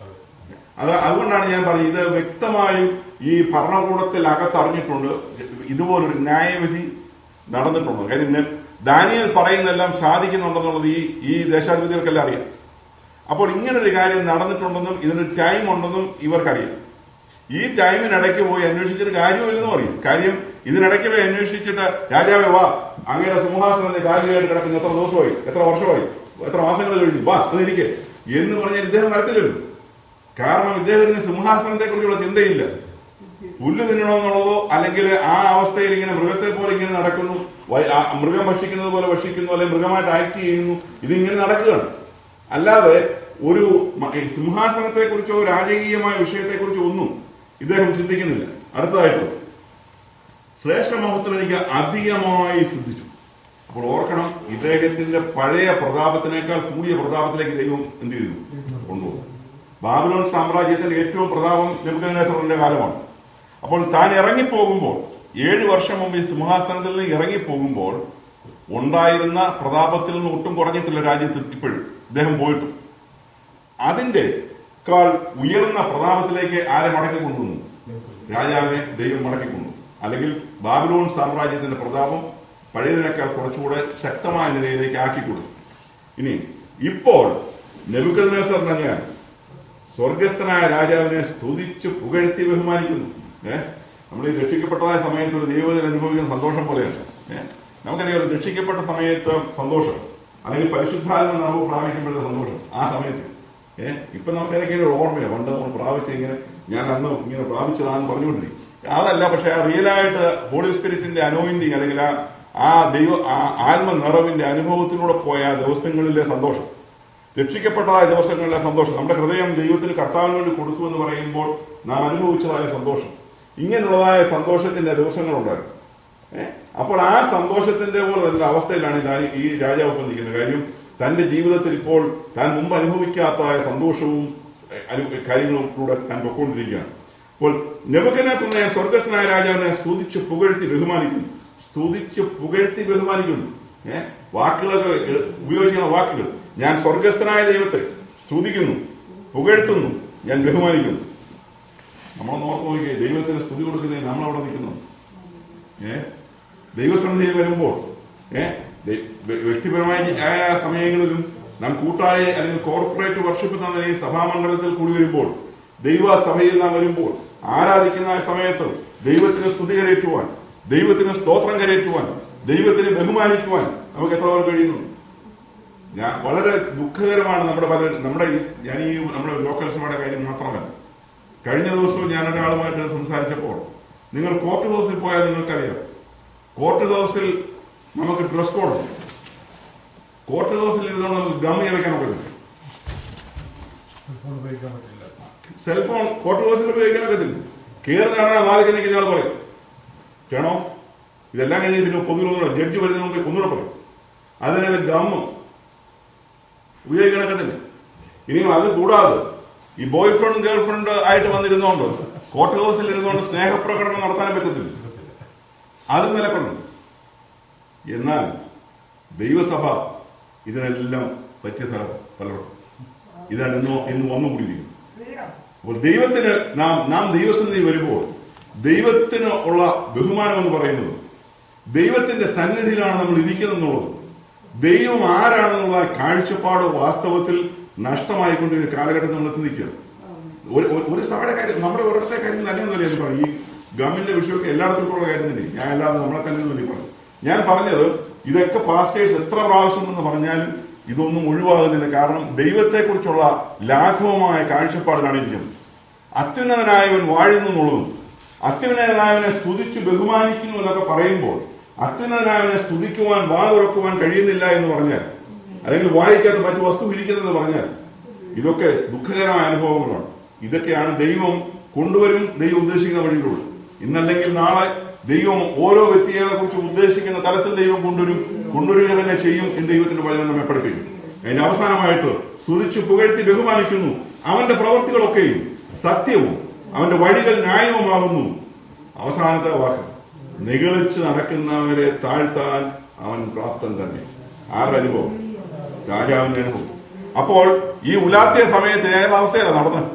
അത് അതുകൊണ്ടാണ് ഞാൻ പറഞ്ഞത് ഇത് വ്യക്തമായും ഈ ഭരണകൂടത്തിൽ അകത്തറിഞ്ഞിട്ടുണ്ട് ഇതുപോലൊരു ന്യായവിധി നടന്നിട്ടുണ്ട് കാര്യം ഞാൻ- ദാനിയൽ പറയുന്നതെല്ലാം സാധിക്കുന്നുണ്ടെന്നുള്ളത് ഈ ഈ ദേശാധിപതികൾക്കെല്ലാം അറിയാം അപ്പോൾ ഇങ്ങനൊരു കാര്യം നടന്നിട്ടുണ്ടെന്നും ഇതിനൊരു ടൈം ഉണ്ടെന്നും ഇവർക്കറിയാം ഈ ടൈമിനിടയ്ക്ക് പോയി അന്വേഷിച്ചിട്ട് കാര്യമില്ലെന്നും അറിയും കാര്യം ഇതിനിടയ്ക്ക് പോയി അന്വേഷിച്ചിട്ട് രാജാവേ വാ അങ്ങയുടെ സിംഹാസനത്തിൽ കാലിയായിട്ട് കിടക്കുന്ന എത്ര ദിവസമായി എത്ര വർഷമായി എത്ര മാസങ്ങൾ കഴിഞ്ഞു വാ അത് ഇരിക്കെ എന്ന് പറഞ്ഞാൽ ഇദ്ദേഹം വരത്തില്ലല്ലോ കാരണം ഇദ്ദേഹത്തിന് സിംഹാസനത്തെ കുറിച്ചുള്ള ചിന്തയില്ല പുല്ല് തിന്നണമെന്നുള്ളതോ അല്ലെങ്കിൽ ആ അവസ്ഥയിൽ ഇങ്ങനെ മൃഗത്തെ പോലെ ഇങ്ങനെ നടക്കുന്നു വൈ- ആ മൃഗം ഭക്ഷിക്കുന്നത് പോലെ ഭക്ഷിക്കുന്നു അല്ലെങ്കിൽ മൃഗമായിട്ട് ആക്ട് ചെയ്യുന്നു ഇതിങ്ങനെ നടക്കുകയാണ് അല്ലാതെ ഒരു മ- ഈ സിംഹാസനത്തെ കുറിച്ചോ രാജകീയമായ വിഷയത്തെ കുറിച്ചോ ഒന്നും ഇദ്ദേഹം ചിന്തിക്കുന്നില്ല അടുത്തതായിട്ട് ശ്രേഷ്ഠ മഹത്വം എനിക്ക് അധികമായി ശ്രദ്ധിച്ചു അപ്പോൾ ഓർക്കണം ഇദ്ദേഹത്തിന്റെ പഴയ പ്രതാപത്തിനേക്കാൾ കൂടിയ പ്രതാപത്തിലേക്ക് ദൈവം എന്ത് ചെയ്തു കൊണ്ടുപോകും ബാബിലോൺ സാമ്രാജ്യത്തിന്റെ ഏറ്റവും പ്രതാപം നെബുക്കദ്നേസറിന്റെ കാലമാണ് അപ്പോൾ താൻ ഇറങ്ങിപ്പോകുമ്പോൾ ഏഴ് വർഷം മുമ്പ് ഈ സിംഹാസനത്തിൽ നിന്ന് ഇറങ്ങിപ്പോകുമ്പോൾ ഉണ്ടായിരുന്ന പ്രതാപത്തിൽ നിന്ന് ഒട്ടും കുറഞ്ഞിട്ടില്ല രാജ്യത്ത് ഇപ്പോഴും ഇദ്ദേഹം പോയിട്ട് അതിന്റെ കാൾ ഉയർന്ന പ്രതാപത്തിലേക്ക് ആരെ മടക്കി കൊണ്ടുവന്നു രാജാവിനെ ദൈവം മടക്കി കൊണ്ടു അല്ലെങ്കിൽ ബാബിലോൺ സാമ്രാജ്യത്തിന്റെ പ്രതാപം പഴയതിനേക്കാൾ കുറച്ചുകൂടെ ശക്തമായ നിലയിലേക്ക് ആക്കി കൊടുത്തു ഇനി ഇപ്പോൾ നെബുക്കദ്നേസർ തന്നെയാണ് സ്വർഗസ്ഥനായ രാജാവിനെ സ്തുതിച്ച് പുകഴ്ത്തി ബഹുമാനിക്കുന്നു ഏഹ് നമ്മൾ ഈ രക്ഷിക്കപ്പെട്ടതായ സമയത്ത് ഒരു ദൈവത്തിൽ അനുഭവിക്കുന്ന സന്തോഷം പോലെയാണ് ഏഹ് നമുക്കറിയാം ഒരു രക്ഷിക്കപ്പെട്ട സമയത്ത് സന്തോഷം അല്ലെങ്കിൽ പരിശുദ്ധാത്മ നമുക്ക് പ്രാപിക്കുമ്പോഴത്തെ സന്തോഷം ആ സമയത്ത് ഏഹ് ഇപ്പൊ നമുക്കതൊക്കെ ഒരു ഓർമ്മയാണ് പണ്ട് നമ്മൾ പ്രാപിച്ച ഇങ്ങനെ ഞാൻ അന്ന് ഇങ്ങനെ പ്രാപിച്ചതാന്ന് പറഞ്ഞുകൊണ്ടിരിക്കും അതല്ല പക്ഷെ ആ റിയലായിട്ട് ഹോളി സ്പിരിറ്റിന്റെ അനോയിന്റിങ് അല്ലെങ്കിൽ ആ ആ ദൈവ ആ ആത്മ നിറവിന്റെ അനുഭവത്തിലൂടെ പോയ ആ ദിവസങ്ങളിലെ സന്തോഷം രക്ഷിക്കപ്പെട്ടതായ ദിവസങ്ങളിലെ സന്തോഷം നമ്മുടെ ഹൃദയം ദൈവത്തിന് കർത്താവിന് വേണ്ടി കൊടുത്തു എന്ന് പറയുമ്പോൾ നാം അനുഭവിച്ചതായ സന്തോഷം ഇങ്ങനെയുള്ളതായ സന്തോഷത്തിന്റെ ദിവസങ്ങളുണ്ടായിരുന്നു ഏഹ് അപ്പോൾ ആ സന്തോഷത്തിന്റെ പോലെ തന്നെ അവസ്ഥയിലാണ് ഈ ദാനി- ഈ രാജാവ് ഇപ്പം നിൽക്കുന്നത് കാര്യം തന്റെ ജീവിതത്തിൽ ഇപ്പോൾ താൻ മുമ്പ് അനുഭവിക്കാത്തതായ സന്തോഷവും ഏഹ്, അനു- കാര്യങ്ങളിലൂടെ താൻ പൊക്കോണ്ടിരിക്കുകയാണ് അപ്പോൾ നെബുക്കനേസർ ഞാൻ സ്വർഗസ്നായ രാജാവിനെ സ്തുതിച്ച് പുകഴ്ത്തി ബഹുമാനിക്കുന്നു സ്തുതിച്ച് പുകഴ്ത്തി ബഹുമാനിക്കുന്നു ഏഹ് വാക്കുകളൊക്കെ എടു- ഉപയോഗിക്കുന്ന വാക്കുകൾ ഞാൻ സ്വർഗസ്ഥനായ ദൈവത്തെ സ്തുതിക്കുന്നു പുകഴ്ത്തുന്നു ഞാൻ ബഹുമാനിക്കുന്നു നമ്മളൊന്ന് ഓർത്ത് നോക്കിയേ ദൈവത്തിന് സ്തുതി കൊടുക്കുന്നതിന് നമ്മളവിടെ നിൽക്കുന്നു ഏ ദൈവസന്നിധിയിൽ വരുമ്പോൾ ഏ ദൈ- വ്യ- വ്യക്തിപരമായ ആയ സമയങ്ങളിലും നാം കൂട്ടായി അല്ലെങ്കിൽ കോർപ്പറേറ്റ് വർഷിപ്പ് എന്ന ഈ സഭാമണ്ഡലത്തിൽ കൂടി വരുമ്പോൾ ദൈവ സഭയിൽ നാം വരുമ്പോൾ ആരാധിക്കുന്ന ആ സമയത്ത് ദൈവത്തിന് സ്തുതി കരയറ്റുവാൻ ദൈവത്തിന് സ്തോത്രം കരയറ്റുവാൻ ദൈവത്തിന് ബഹുമാനിക്കുവാൻ നമുക്ക് എത്ര പേർ കഴിയുന്നു ഞാൻ വളരെ ദുഃഖകരമാണ് നമ്മുടെ പല നമ്മുടെ ഈ ഞാൻ ഈ നമ്മുടെ ലോക്കൽ സഭയുടെ കാര്യം മാത്രമല്ല കഴിഞ്ഞ ദിവസവും ഞാൻ ഒരാളുമായിട്ട് സംസാരിച്ചപ്പോൾ നിങ്ങൾ കോർട്ട് ഹൗസിൽ പോയാൽ നിങ്ങൾക്കറിയാം കോർട്ട് ഹൗസിൽ നമുക്ക് ഡ്രസ് കോഡുണ്ട് കോർട്ട് ഹൗസിൽ ഇരുന്നുകൊണ്ട് നമുക്ക് ഗം ഇറക്കാൻ പറ്റില്ല ഫോൺ ഉപയോഗിക്കാൻ പറ്റില്ല സെൽഫോൺ കോർട്ട് ഹൗസിൽ ഉപയോഗിക്കാൻ പറ്റത്തില്ല കയറി നടന്ന വാതിക്കൽ നിൽക്കുന്ന ആൾ പറയും ടേൺ ഓഫ് ഇതെല്ലാം കഴിഞ്ഞ് പിന്നെ പൊതുവിലൊന്നും ജഡ്ജി വരുന്നതിന് മുമ്പ് ഒന്നുകൂടെ പറയും അതിനെ ഗം ഉപയോഗിക്കണക്കത്തില്ല ഇനിയും അത് കൂടാതെ ഈ ബോയ് ഫ്രണ്ട് ഗേൾ ഫ്രണ്ട് ആയിട്ട് വന്നിരുന്നോണ്ട് കോർട്ട് ഹൗസിൽ ഇരുന്നുകൊണ്ട് സ്നേഹപ്രകടനം നടത്താൻ പറ്റത്തില്ല അത് നിലക്കൊള്ളു എന്നാൽ ദൈവസഭ ഇതിനെല്ലാം പറ്റിയ സ്ഥലം പലർക്കും ഇതാണ് ഇന്ന് ഇന്ന് വന്നുകൂടിയിരിക്കുന്നത് ഫ്രീഡം അപ്പോൾ ദൈവത്തിന് നാം നാം ദൈവസന്നിധി വരുമ്പോൾ ദൈവത്തിന് ഉള്ള ബഹുമാനം എന്ന് പറയുന്നത് ദൈവത്തിന്റെ സന്നിധിയിലാണ് നമ്മൾ ഇരിക്കുന്നതെന്നുള്ളത് ദൈവം ആരാണെന്നുള്ള ആ കാഴ്ചപ്പാട് വാസ്തവത്തിൽ നഷ്ടമായിക്കൊണ്ടിരിക്കുന്ന കാലഘട്ടത്തിൽ നമ്മൾ എത്തി നിൽക്കുക ഒരു ഒരു- ഒരു സഭയുടെ കാര്യം നമ്മുടെ ഒരിടത്തെ കാര്യം തന്നെയൊന്നുമല്ല എന്ന് പറയും ഈ ഗവൺമെന്റിന്റെ വിഷയമൊക്കെ എല്ലായിടത്തും ഉള്ള കാര്യം തന്നെ ഞാൻ എല്ലാവരും നമ്മളെ തന്നെ തന്നെ പറഞ്ഞു ഞാൻ പറഞ്ഞത് ഇതൊക്കെ പാസ്റ്റേഴ്സ് എത്ര പ്രാവശ്യം എന്ന് പറഞ്ഞാലും ഇതൊന്നും ഒഴിവാകുന്നില്ല കാരണം ദൈവത്തെക്കുറിച്ചുള്ള ലാഘവമായ കാഴ്ചപ്പാടിലാണ് ഇരിക്കുന്നത് അത്യുന്നതനായവൻ വാഴുന്നു എന്നുള്ളതും അത്യുന്നതനായവനെ സ്തുതിച്ച് ബഹുമാനിക്കുന്നു എന്നൊക്കെ പറയുമ്പോൾ അത്യുന്നതനായവനെ സ്തുതിക്കുവാൻ വാ തുറക്കുവാൻ കഴിയുന്നില്ല എന്ന് പറഞ്ഞാൽ അല്ലെങ്കിൽ വായിക്കാത്ത മറ്റു വസ്തു ഇരിക്കുന്നതെന്ന് പറഞ്ഞാൽ ഇതൊക്കെ ദുഃഖകരമായ അനുഭവങ്ങളാണ് ഇതൊക്കെയാണ് ദൈവം കൊണ്ടുവരും ദൈവം ഉദ്ദേശിക്കുന്ന വഴിയിലുള്ളത് ഇന്നല്ലെങ്കിൽ നാളെ ദൈവം ഓരോ വ്യക്തികളെ കുറിച്ച് ഉദ്ദേശിക്കുന്ന തലത്തിൽ ദൈവം കൊണ്ടുവരും കൊണ്ടുവരിക തന്നെ ചെയ്യും എന്ന് ദൈവത്തിന്റെ വചനം നമ്മെ പഠിപ്പിക്കും അതിന്റെ അവസാനമായിട്ട് സ്തുതിച്ച് പുകഴ്ത്തി ബഹുമാനിക്കുന്നു അവന്റെ പ്രവൃത്തികളൊക്കെയും സത്യവും അവന്റെ വഴികൾ ന്യായവുമാകുന്നു അവസാനത്തെ വാക്ക് നിഗളിച്ച് നടക്കുന്നവരെ താഴ്ത്താൻ അവൻ പ്രാപ്തൻ തന്നെ ആരുടെ അനുഭവം രാജാവിന്റെ അനുഭവം അപ്പോൾ ഈ ഉലാത്തിയ സമയത്ത് ഏത് അവസ്ഥയിലാണ് നടന്നത്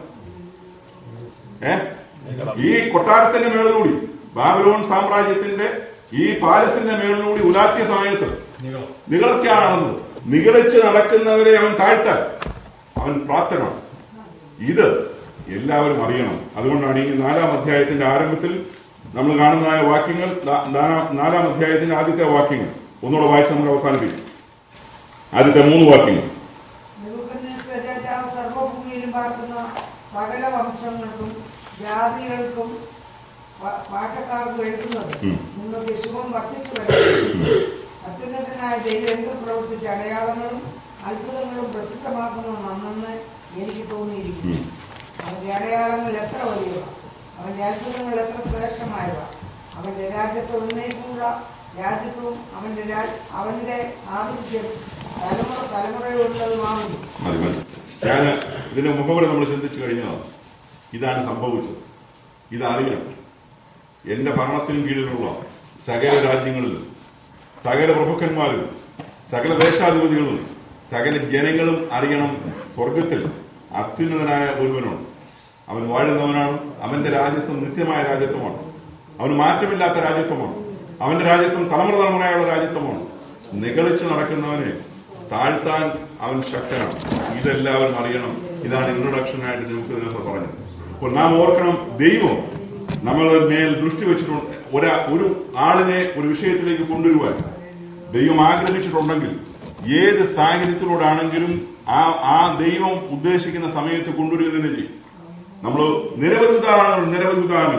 ഏ ഈ കൊട്ടാരത്തിന്റെ മേളിലൂടി ബാബിലോൺ സാമ്രാജ്യത്തിന്റെ ഈ പാലസ്തീന്റെ മേളിലൂടി ഉലാത്തിയ സമയത്ത് നിങ്ങളും നികളൊക്കെയാണ് നടന്നത് നികളിച്ച് നടക്കുന്നവരെ അവൻ താഴ്ത്താൻ അവൻ പ്രാപ്തനാണ് ഇത് എല്ലാവരും അറിയണം അതുകൊണ്ടാണ് ഈ നാലാം അധ്യായത്തിന്റെ ആരംഭത്തിൽ നമ്മൾ കാണുന്നതായ വാക്യങ്ങൾ നാ- നാലാം നാലാം അധ്യായത്തിന്റെ ആദ്യത്തെ വാക്യങ്ങൾ ഒന്നുകൂടെ വായിച്ച് നമുക്ക് അവസാനിപ്പിക്കും ആദ്യത്തെ മൂന്ന് വാക്യങ്ങൾ നെബൂഖദ്നേസർ രാജാവ് സർവ്വഭൂമിയിലും പാർക്കുന്ന സകല വംശങ്ങൾക്കും ജാതികൾക്കും പ- പാട്ടക്കാർക്കും എഴുതുന്നത് ഉം. നിങ്ങൾക്ക് ശുഭം വർദ്ധിച്ചു വരുന്നു അത്യുന്നതനായ ദൈവം എന്ത് പ്രവർത്തിച്ച അടയാളങ്ങളും അത്ഭുതങ്ങളും പ്രസിദ്ധമാക്കുന്നു നന്നെന്ന് എനിക്ക് തോന്നിയിരിക്കുന്നു ഉം. അവന്റെ അടയാളങ്ങൾ എത്ര വലിയവ അവന്റെ അത്ഭുതങ്ങൾ എത്ര ശ്രേഷ്ഠമായവ അവന്റെ രാജ്യത്ത് ഉന്നയിക്കുന്ന രാജ്യത്വവും അവന്റെ രാജ് അവന്റെ ആധിപത്യം തലമുറ തലമുറയുള്ളതുമാകുന്നു മതി മതി ഞാൻ ഇതിന്റെ മുഖവര നമ്മൾ ചിന്തിച്ചു കഴിഞ്ഞതാണ് ഇതാണ് സംഭവിച്ചത് ഇതറിയണം എന്റെ ഭരണത്തിന് കീഴിലുള്ള സകല രാജ്യങ്ങളിലും സകല പ്രഭുക്കന്മാരും സകല ദേശാധിപതികളും സകല ജനങ്ങളും അറിയണം സ്വർഗത്തിൽ അത്യുന്നതനായ ഒരുവനുണ്ട് അവൻ വാഴുന്നവനാണ് അവന്റെ രാജ്യത്വം നിത്യമായ രാജ്യത്വമാണ് അവന് മാറ്റമില്ലാത്ത രാജ്യത്വമാണ് അവന്റെ രാജ്യത്വം തലമുറ തലമുറയുള്ള രാജ്യത്വമാണ് നിഗളിച്ച് നടക്കുന്നവനെ താഴ്ത്താൻ അവൻ ശക്തനാണ് ഇതെല്ലാവരും അറിയണം ഇതാണ് ഇൻട്രൊഡക്ഷൻ ആയിട്ട് നമുക്ക് ഇതിനകത്ത് പറഞ്ഞത് അപ്പോൾ നാം ഓർക്കണം ദൈവം നമ്മൾ മേൽ ദൃഷ്ടി വെച്ചിട്ടുണ്ട് ഒരാ ഒരു ആളിനെ ഒരു വിഷയത്തിലേക്ക് കൊണ്ടുവരുവാൻ ദൈവം ആഗ്രഹിച്ചിട്ടുണ്ടെങ്കിൽ ഏത് സാഹചര്യത്തിലൂടാണെങ്കിലും ആ ആ ദൈവം ഉദ്ദേശിക്കുന്ന സമയത്ത് കൊണ്ടുവരിക തന്നെ ചെയ്യും നമ്മൾ നിരവധി ഉദാഹരണങ്ങൾ നിരവധി ഉദാഹരണങ്ങൾ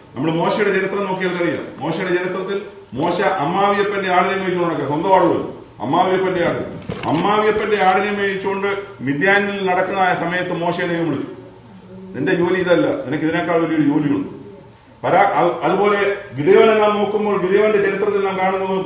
നമ്മൾ മോശയുടെ ചരിത്രം നോക്കിയാൽ അറിയാം മോശയുടെ ചരിത്രത്തിൽ മോശ അമ്മാവിയപ്പന്റെ ആടിനെ മേയിച്ചുകൊണ്ട് നടക്കുക സ്വന്തം ആടുകൾ അമ്മാവിയപ്പന്റെ ആട് അമ്മാവിയപ്പന്റെ ആടിനെ മേയിച്ചുകൊണ്ട് മിദ്യാനിൽ നടക്കുന്ന ആ സമയത്ത് മോശയെ ദൈവം വിളിച്ചു നിന്റെ ജോലി ഇതല്ല നിനക്ക് ഇതിനേക്കാൾ വലിയൊരു ജോലിയുണ്ട് പരാ അത് അതുപോലെ ഗിദേവനെ നാം നോക്കുമ്പോൾ ഗിദേവന്റെ ചരിത്രത്തിൽ നാം കാണുന്നത്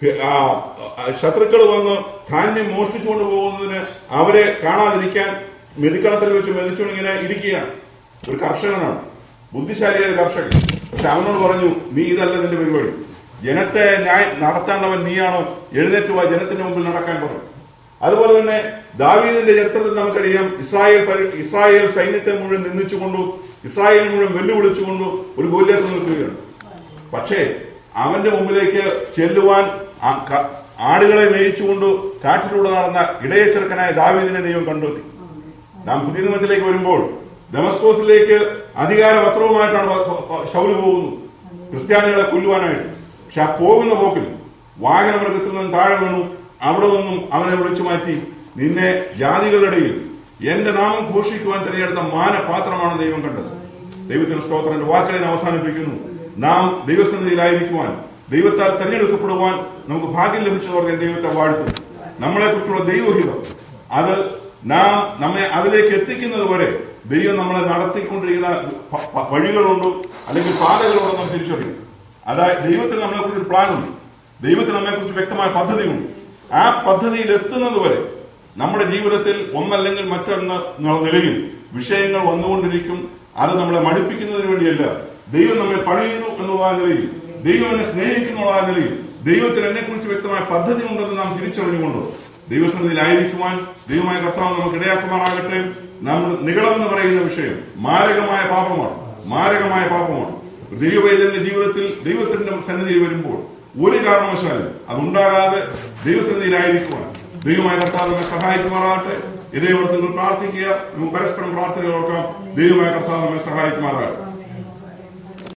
ശത്രുക്കൾ വന്ന് ധാന്യം മോഷ്ടിച്ചുകൊണ്ട് പോകുന്നതിന് അവരെ കാണാതിരിക്കാൻ മെതിക്കളത്തിൽ വെച്ച് മെതിച്ചുകൊണ്ടിങ്ങനെ ഇരിക്കുകയാണ് ഒരു കർഷകനാണ് ബുദ്ധിശാലിയായ ഒരു കർഷകൻ പക്ഷെ അവനോട് പറഞ്ഞു നീ ഇതല്ല നിന്റെ പരിപാടി ജനത്തെ ന്യായ നടത്തേണ്ടവൻ നീയാണ് എഴുന്നേറ്റ് വാ ജനത്തിന്റെ മുമ്പിൽ നടക്കാൻ പറഞ്ഞു അതുപോലെ തന്നെ ദാവീദിന്റെ ചരിത്രത്തിൽ നമുക്കറിയാം ഇസ്രായേൽ പരി- ഇസ്രായേൽ സൈന്യത്തെ മുഴുവൻ നിന്ദിച്ചുകൊണ്ടു ഇസ്രായേൽ മുഴുവൻ വെല്ലുവിളിച്ചുകൊണ്ടു ഒരു ഗോല്യാത്ത് നിൽക്കുകയാണ് പക്ഷേ അവന്റെ മുമ്പിലേക്ക് ചെല്ലുവാൻ ആ ക- ആടുകളെ മേയിച്ചുകൊണ്ട് കാട്ടിലൂടെ നടന്ന ഇടയ ചെറുക്കനായ ദാവീദിനെ ദൈവം കണ്ടെത്തി നാം പുതിയ നിയമത്തിലേക്ക് വരുമ്പോൾ ഡെമസ്കോസിലേക്ക് അധികാര പത്രവുമായിട്ടാണ് പ- പ- പ- ശൗല് പോകുന്നത് ക്രിസ്ത്യാനികളെ കൊല്ലുവാനായിട്ട് പക്ഷെ ആ പോകുന്ന പോക്കിൽ വാഹന മൃഗത്തിൽ നിന്നും താഴെ വീണു അവിടെ നിന്നും അവനെ വിളിച്ചു മാറ്റി നിന്നെ ജാതികളുടെ ഇടയിൽ എന്റെ നാമം ഘോഷിക്കുവാൻ തിരഞ്ഞെടുത്ത മാനപാത്രമാണ് ദൈവം കണ്ടത് ദൈവത്തിന് സ്തോത്രന്റെ വാക്കുകളെ ഞാൻ അവസാനിപ്പിക്കുന്നു നാം ദൈവസന്നിധിയിലായിരിക്കുവാൻ ദൈവത്താൽ തെരഞ്ഞെടുക്കപ്പെടുവാൻ നമുക്ക് ഭാഗ്യം ലഭിച്ചതോടെ ദൈവത്തെ വാഴ്ത്തുന്നു നമ്മളെ കുറിച്ചുള്ള ദൈവഹിതം അത് നാം നമ്മെ അതിലേക്ക് എത്തിക്കുന്നത് വരെ ദൈവം നമ്മളെ നടത്തിക്കൊണ്ടിരിക്കുന്ന പ- പ- വഴികളുണ്ടോ അല്ലെങ്കിൽ പാതകളുണ്ടോ നാം തിരിച്ചറിയും അതായത് ദൈവത്തിന് നമ്മളെ കുറിച്ച് പ്ലാൻ ഉണ്ട് ദൈവത്തിന് നമ്മെ കുറിച്ച് വ്യക്തമായ പദ്ധതിയുണ്ട് ആ പദ്ധതിയിൽ എത്തുന്നത് വരെ നമ്മുടെ ജീവിതത്തിൽ ഒന്നല്ലെങ്കിൽ മറ്റൊന്ന് എന്നുള്ള നിലയിൽ വിഷയങ്ങൾ വന്നുകൊണ്ടിരിക്കും അത് നമ്മളെ മടുപ്പിക്കുന്നതിന് വേണ്ടിയല്ല ദൈവം നമ്മെ പണിയുന്നു എന്നുള്ള നിലയിൽ ദൈവം എന്നെ സ്നേഹിക്കുന്നുള്ള നിലയിൽ ദൈവത്തിന് എന്നെ കുറിച്ച് വ്യക്തമായ പദ്ധതി ഉണ്ടെന്ന് നാം തിരിച്ചറിഞ്ഞുകൊണ്ട് ദൈവസന്നിധിയിലായിരിക്കുവാൻ ദൈവമായ കർത്താവ് നമുക്ക് ഇടയാക്കുമാറാകട്ടെ നമ്മൾ നികളം എന്ന് പറയുന്ന വിഷയം മാരകമായ പാപമാണ് മാരകമായ പാപമാണ് ദൈവവേദന്റെ ജീവിതത്തിൽ ദൈവത്തിന്റെ സന്നിധിയിൽ വരുമ്പോൾ ഒരു കാരണവശാലും അതുണ്ടാകാതെ ദൈവസന്നിധിയിലായിരിക്കുവാൻ ദൈവമായ കർത്താവ് നമ്മെ സഹായിക്കുമാറാകട്ടെ ഇതേ നിങ്ങൾ പ്രാർത്ഥിക്കുക നമുക്ക് പരസ്പരം പ്രാർത്ഥന ഓർക്കാം ദൈവമായ കർത്താവ് നമ്മെ സഹായിക്കുമാറാകട്ടെ